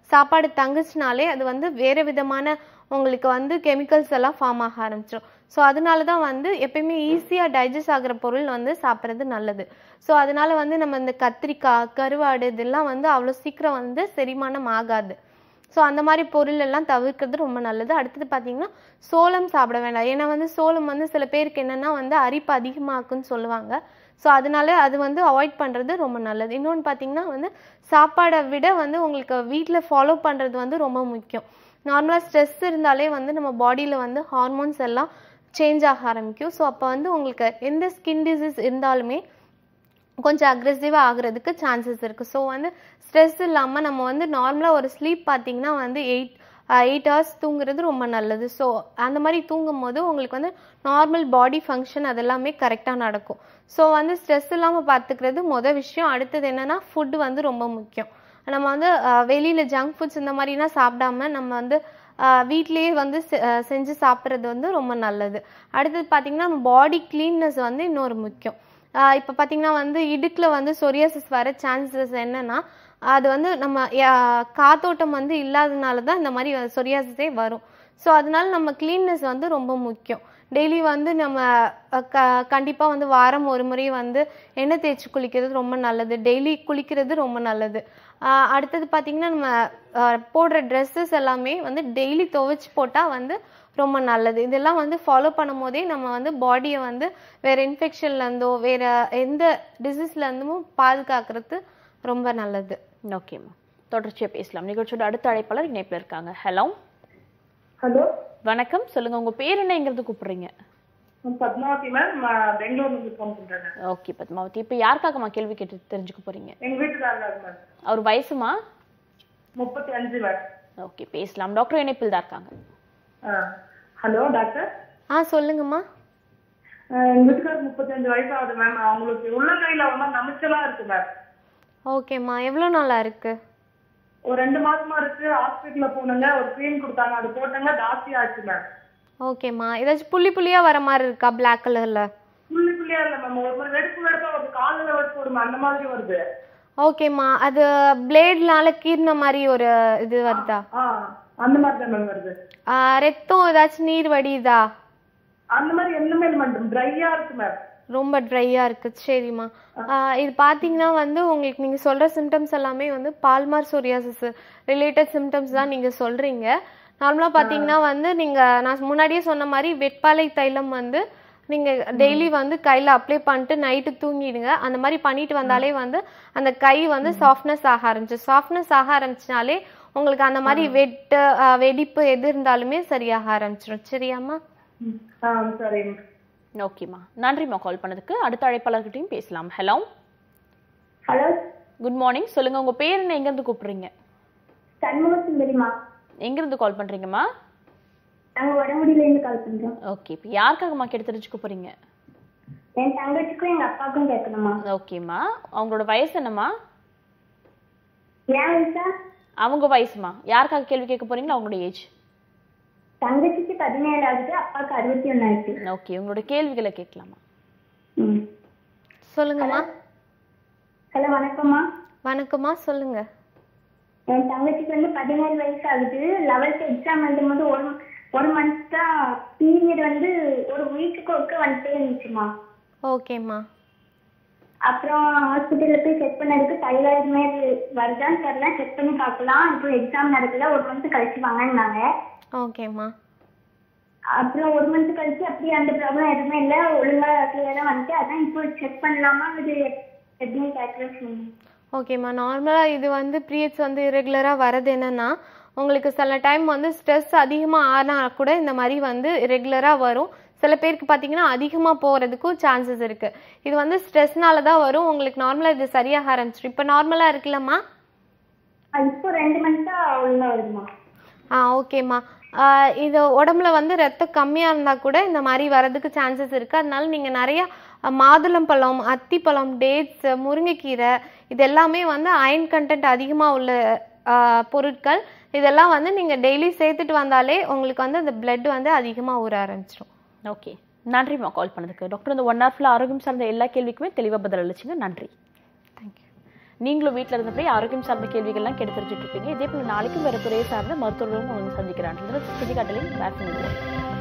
சாப்பாடு தங்குச்சுனாலே அது வந்து வேறு விதமான உங்களுக்கு வந்து கெமிக்கல்ஸ் எல்லாம் ஃபார்ம் ஆக ஆரம்பிச்சிடும் ஸோ அதனால தான் வந்து எப்பயுமே ஈஸியாக டைஜஸ்ட் ஆகிற பொருள் வந்து சாப்பிட்றது நல்லது ஸோ அதனால வந்து நம்ம இந்த கத்திரிக்காய் கருவாடு இதெல்லாம் வந்து அவ்வளோ சீக்கிரம் வந்து செரிமானம் ஆகாது ஸோ அந்த மாதிரி பொருள் எல்லாம் தவிர்க்கிறது ரொம்ப நல்லது அடுத்தது பார்த்தீங்கன்னா சோளம் சாப்பிட வேண்டாம் ஏன்னா வந்து சோளம் வந்து சில பேருக்கு என்னென்னா வந்து அரிப்பு அதிகமாக்குன்னு சொல்லுவாங்க ஸோ அதனால அது வந்து அவாய்ட் பண்ணுறது ரொம்ப நல்லது இன்னொன்று பார்த்தீங்கன்னா வந்து சாப்பாடை விட வந்து உங்களுக்கு வீட்டில் ஃபாலோ பண்ணுறது வந்து ரொம்ப முக்கியம் நார்மலாக ஸ்ட்ரெஸ் இருந்தாலே வந்து நம்ம பாடியில் வந்து ஹார்மோன்ஸ் எல்லாம் சேஞ்ச் ஆக ஆரம்பிக்கும் ஸோ அப்போ வந்து உங்களுக்கு எந்த ஸ்கின் டிசீஸ் இருந்தாலுமே கொஞ்சம் அக்ரெசிவாக ஆகுறதுக்கு சான்சஸ் இருக்குது ஸோ வந்து ஸ்ட்ரெஸ் இல்லாமல் நம்ம வந்து நார்மலாக ஒரு ஸ்லீப் பார்த்தீங்கன்னா வந்து எயிட் எயிட் ஹவர்ஸ் தூங்குறது ரொம்ப நல்லது ஸோ அந்த மாதிரி தூங்கும் போது உங்களுக்கு வந்து நார்மல் பாடி ஃபங்க்ஷன் அதெல்லாமே கரெக்டாக நடக்கும் ஸோ வந்து ஸ்ட்ரெஸ் இல்லாமல் பார்த்துக்கிறது மொதல் விஷயம் அடுத்தது என்னென்னா ஃபுட்டு வந்து ரொம்ப முக்கியம் நம்ம வந்து வெளியில் ஜங்க் ஃபுட்ஸ் இந்த மாதிரிலாம் சாப்பிடாம நம்ம வந்து வீட்லேயே வந்து செஞ்சு சாப்பிட்றது வந்து ரொம்ப நல்லது அடுத்தது பார்த்திங்கன்னா பாடி க்ளீன்னஸ் வந்து இன்னொரு முக்கியம் இப்போ பார்த்தீங்கன்னா வந்து இடுக்கில் வந்து சொரியாசிஸ் வர சான்சஸ் என்னென்னா அது வந்து நம்ம காத்தோட்டம் வந்து இல்லாதனால தான் இந்த மாதிரி சொரியாசிஸே வரும் ஸோ அதனால நம்ம க்ளீன்னஸ் வந்து ரொம்ப முக்கியம் டெய்லி வந்து நம்ம க கண்டிப்பாக வந்து வாரம் ஒரு முறை வந்து எண்ணெய் தேய்ச்சி குளிக்கிறது ரொம்ப நல்லது டெய்லி குளிக்கிறது ரொம்ப நல்லது அடுத்தது பார்த்திங்கன்னா நம்ம போடுற ட்ரெஸ்ஸஸ் எல்லாமே வந்து டெய்லி துவைச்சி போட்டால் வந்து ரொம்ப நல்லது இதெல்லாம் வந்து ஃபாலோ பண்ணும் போதே நம்ம வந்து பாடியை வந்து வேறு இன்ஃபெக்ஷன்லேருந்தோ வேறு எந்த டிசீஸ்லேருந்தும் பாதுகாக்கிறது ரொம்ப நல்லது ஓகேம்மா தொடர்ச்சியாக பேசலாம் நிகழ்ச்சியோட அடுத்த அழைப்பாளர் இணைப்பில் இருக்காங்க ஹலோ ஹலோ வணக்கம் சொல்லுங்க உங்க பேர் என்ன எங்கிறது கூப்பிடுறீங்க பத்மாவதி மேம் பெங்களூர்ல இருந்து ஃபோன் பண்றேன் ஓகே பத்மாவதி இப்போ யாருக்காகம்மா கேள்வி கேட்டு தெரிஞ்சுக்க போறீங்க எங்க வீட்டுக்காரங்க மேம் அவர் வயசுமா முப்பத்தி அஞ்சு மேம் ஓகே பேசலாம் டாக்டர் இணைப்பில் தான் இருக்காங்க ஹலோ டாக்டர் ஆ சொல்லுங்கம்மா எங்க வீட்டுக்காரருக்கு முப்பத்தஞ்சு வயசு ஆகுது மேம் அவங்களுக்கு உள்ளங்கையில ஒரு மாதிரி நமைச்சலா இருக்கு மேம் ஓகேம்மா எவ்வளோ நாளா இருக்கு ஒரு ரெண்டு மாசமா இருக்கு ஹாஸ்பிட்டல்ல போனங்க ஒரு க்ரீம் கொடுத்தாங்க அது போட்டாங்க ஜாஸ்தி ஆச்சு மேம் ஓகேம்மா ஏதாச்சும் புள்ளி புள்ளியா வர மாதிரி இருக்கா பிளாக் கலர்ல புள்ளி புள்ளியா இல்ல மேம் ஒரு மாதிரி வெடுப்பு வெடுப்பா வருது காலில் வெடுப்பு வருது அந்த மாதிரி வருது ஓகேம்மா அது பிளேட்னால கீறின மாதிரி ஒரு இது வருதா ஆ அந்த மாதிரி தான் மேம் வருது ஆ, ரத்தம் ஏதாச்சும் நீர் வடியுதா அந்த மாதிரி எதுவுமே இல்லை மேம் ட்ரையா இருக்கு மேம் ரொம்ப ட்ரையா இருக்கு சரிம்மா ஆ, இது பாத்தீங்கன்னா வந்து உங்களுக்கு நீங்க சொல்ற சிம்டம்ஸ் எல்லாமே வந்து பால்மார் சோரியாசிஸ் ரிலேட்டட் சிம்டம்ஸ் தான் நீங்க சொல்றீங்க நார்மலா பாத்தீங்கன்னா வந்து நீங்க நான் முன்னாடியே சொன்ன மாதிரி வெட்பாலை தைலம் வந்து நீங்க டெய்லி வந்து கையில அப்ளை பண்ணிட்டு நைட்டு தூங்கிடுங்க அந்த மாதிரி பண்ணிட்டு வந்தாலே வந்து அந்த கை வந்து சாஃப்ட்னஸ் ஆக ஆரம்பிச்சு சாஃப்ட்னஸ் ஆக ஆரம்பிச்சினாலே உங்களுக்கு அந்த மாதிரி வெட்டு ஆ, வெடிப்பு எது இருந்தாலுமே சரியாக ஆரம்பிச்சிடும் சரியாம்மா ஆ சரி ஓகேம்மா நன்றிம்மா கால் பண்ணதுக்கு அடுத்த அழைப்பாளர்கிட்டையும் பேசலாம் ஹலோ ஹலோ குட் மார்னிங் சொல்லுங்க உங்க பேர் என்ன எங்கேருந்து கூப்பிடுறீங்க சண்முக சுந்தரிமா எங்கேருந்து கால் பண்றீங்கம்மா நாங்க வடமுடியில இருந்து கால் பண்றோம் ஓகே இப்போ யாருக்காகம்மா கேட்டு தெரிஞ்சுக்க போறீங்க என் தங்கச்சிக்கும் எங்க அப்பாவுக்கும் கேட்கணுமா ஓகேம்மா அவங்களோட வயசு என்னம்மா ஏன் வயசா அவங்க வயசுமா யாருக்காக கேள்வி கேட்க போறீங்களா அவங்களோட ஏஜ் தங்கச்சிக்கு பதினேழு ஆகுது அப்பாவுக்கு அறுபத்தி ஒண்ணு ஆயிடுச்சு ஓகே உங்களோட கேள்விகளை கேட்கலாமா ம் சொல்லுங்கம்மா ஹலோ வணக்கம்மா வணக்கம்மா சொல்லுங்க என் தங்கச்சிக்கு வந்து பதினேழு வயசு ஆகுது லெவல்த் எக்ஸாம் எழுதும்போது ஒரு ஒரு மந்த் தான் பீரியட் வந்து ஒரு வீக்குக்கு ஒருக்க வந்துட்டே இருந்துச்சுமா ஓகேம்மா அப்புறம் ஹாஸ்பிட்டல்ல போய் செக் பண்ணதுக்கு தைராய்டு மாரி வருதான்னு தெரியல செக் பண்ணி பார்க்கலாம் இப்போ எக்ஸாம் நடக்கல ஒரு மந்த் கழிச்சு வாங்கினாங்க ஓகேம்மா அப்புறம் ஒரு மந்த் கழிச்சு அப்படியே அந்த ப்ராப்ளம் எதுவுமே இல்லை ஒழுங்கா கிளியரா வந்துட்டு அதான் இப்போ செக் பண்ணலாமா இது எப்படின்னு கேட்கலாம் ஓகேம்மா நார்மலாக இது வந்து பீரியட்ஸ் வந்து இரெகுலராக வரது என்னன்னா உங்களுக்கு சில டைம் வந்து ஸ்ட்ரெஸ் அதிகமாக ஆனால் கூட இந்த மாதிரி வந்து ரெகுலராக வரும் சில பேருக்கு பார்த்தீங்கன்னா அதிகமாக போகிறதுக்கும் சான்சஸ் இருக்குது இது வந்து ஸ்ட்ரெஸ்னால தான் வரும் உங்களுக்கு நார்மலாக இது சரியாக ஆரம்பிச்சிடும் இப்போ நார்மலாக இருக்குல்லம்மா இப்போ ரெண்டு மந்த்தா ஒழுங்கா வருதுமா ஆ ஓகேம்மா ஆ, இது உடம்புல வந்து ரத்தம் கம்மியாக இருந்தால் கூட இந்த மாதிரி வரதுக்கு சான்சஸ் இருக்குது அதனால நீங்கள் நிறைய அ, மாதுளம்பழம் அத்திப்பழம் டேட்ஸ் முருங்கைக்கீரை இது எல்லாமே வந்து அயன் கண்டென்ட் அதிகமாக உள்ள ஆ, பொருட்கள் இதெல்லாம் வந்து நீங்கள் டெய்லி சேர்த்துட்டு வந்தாலே உங்களுக்கு வந்து அந்த blood வந்து அதிகமாக ஊற ஆரம்பிச்சிடும் ஓகே நன்றிம்மா கால் பண்ணதுக்கு டாக்டர் இந்த ஒன் ஹவர் ஃபுல்லாக ஆரோக்கியம் சார்ந்த எல்லா கேள்விக்குமே தெளிவாக பதில் அளிச்சிங்க நன்றி நீங்களும் வீட்டில் இருந்தபடி ஆரோக்கியம் சார்ந்த கேள்விகள்லாம் கேட்டு தெரிஞ்சுட்டு இருப்பீங்க இதே போல நாளைக்கும் வேற துறையை சார்ந்த மருத்துவர்களும் வந்து சந்திக்கிறாங்க சுஜிகாட்டலின் பேச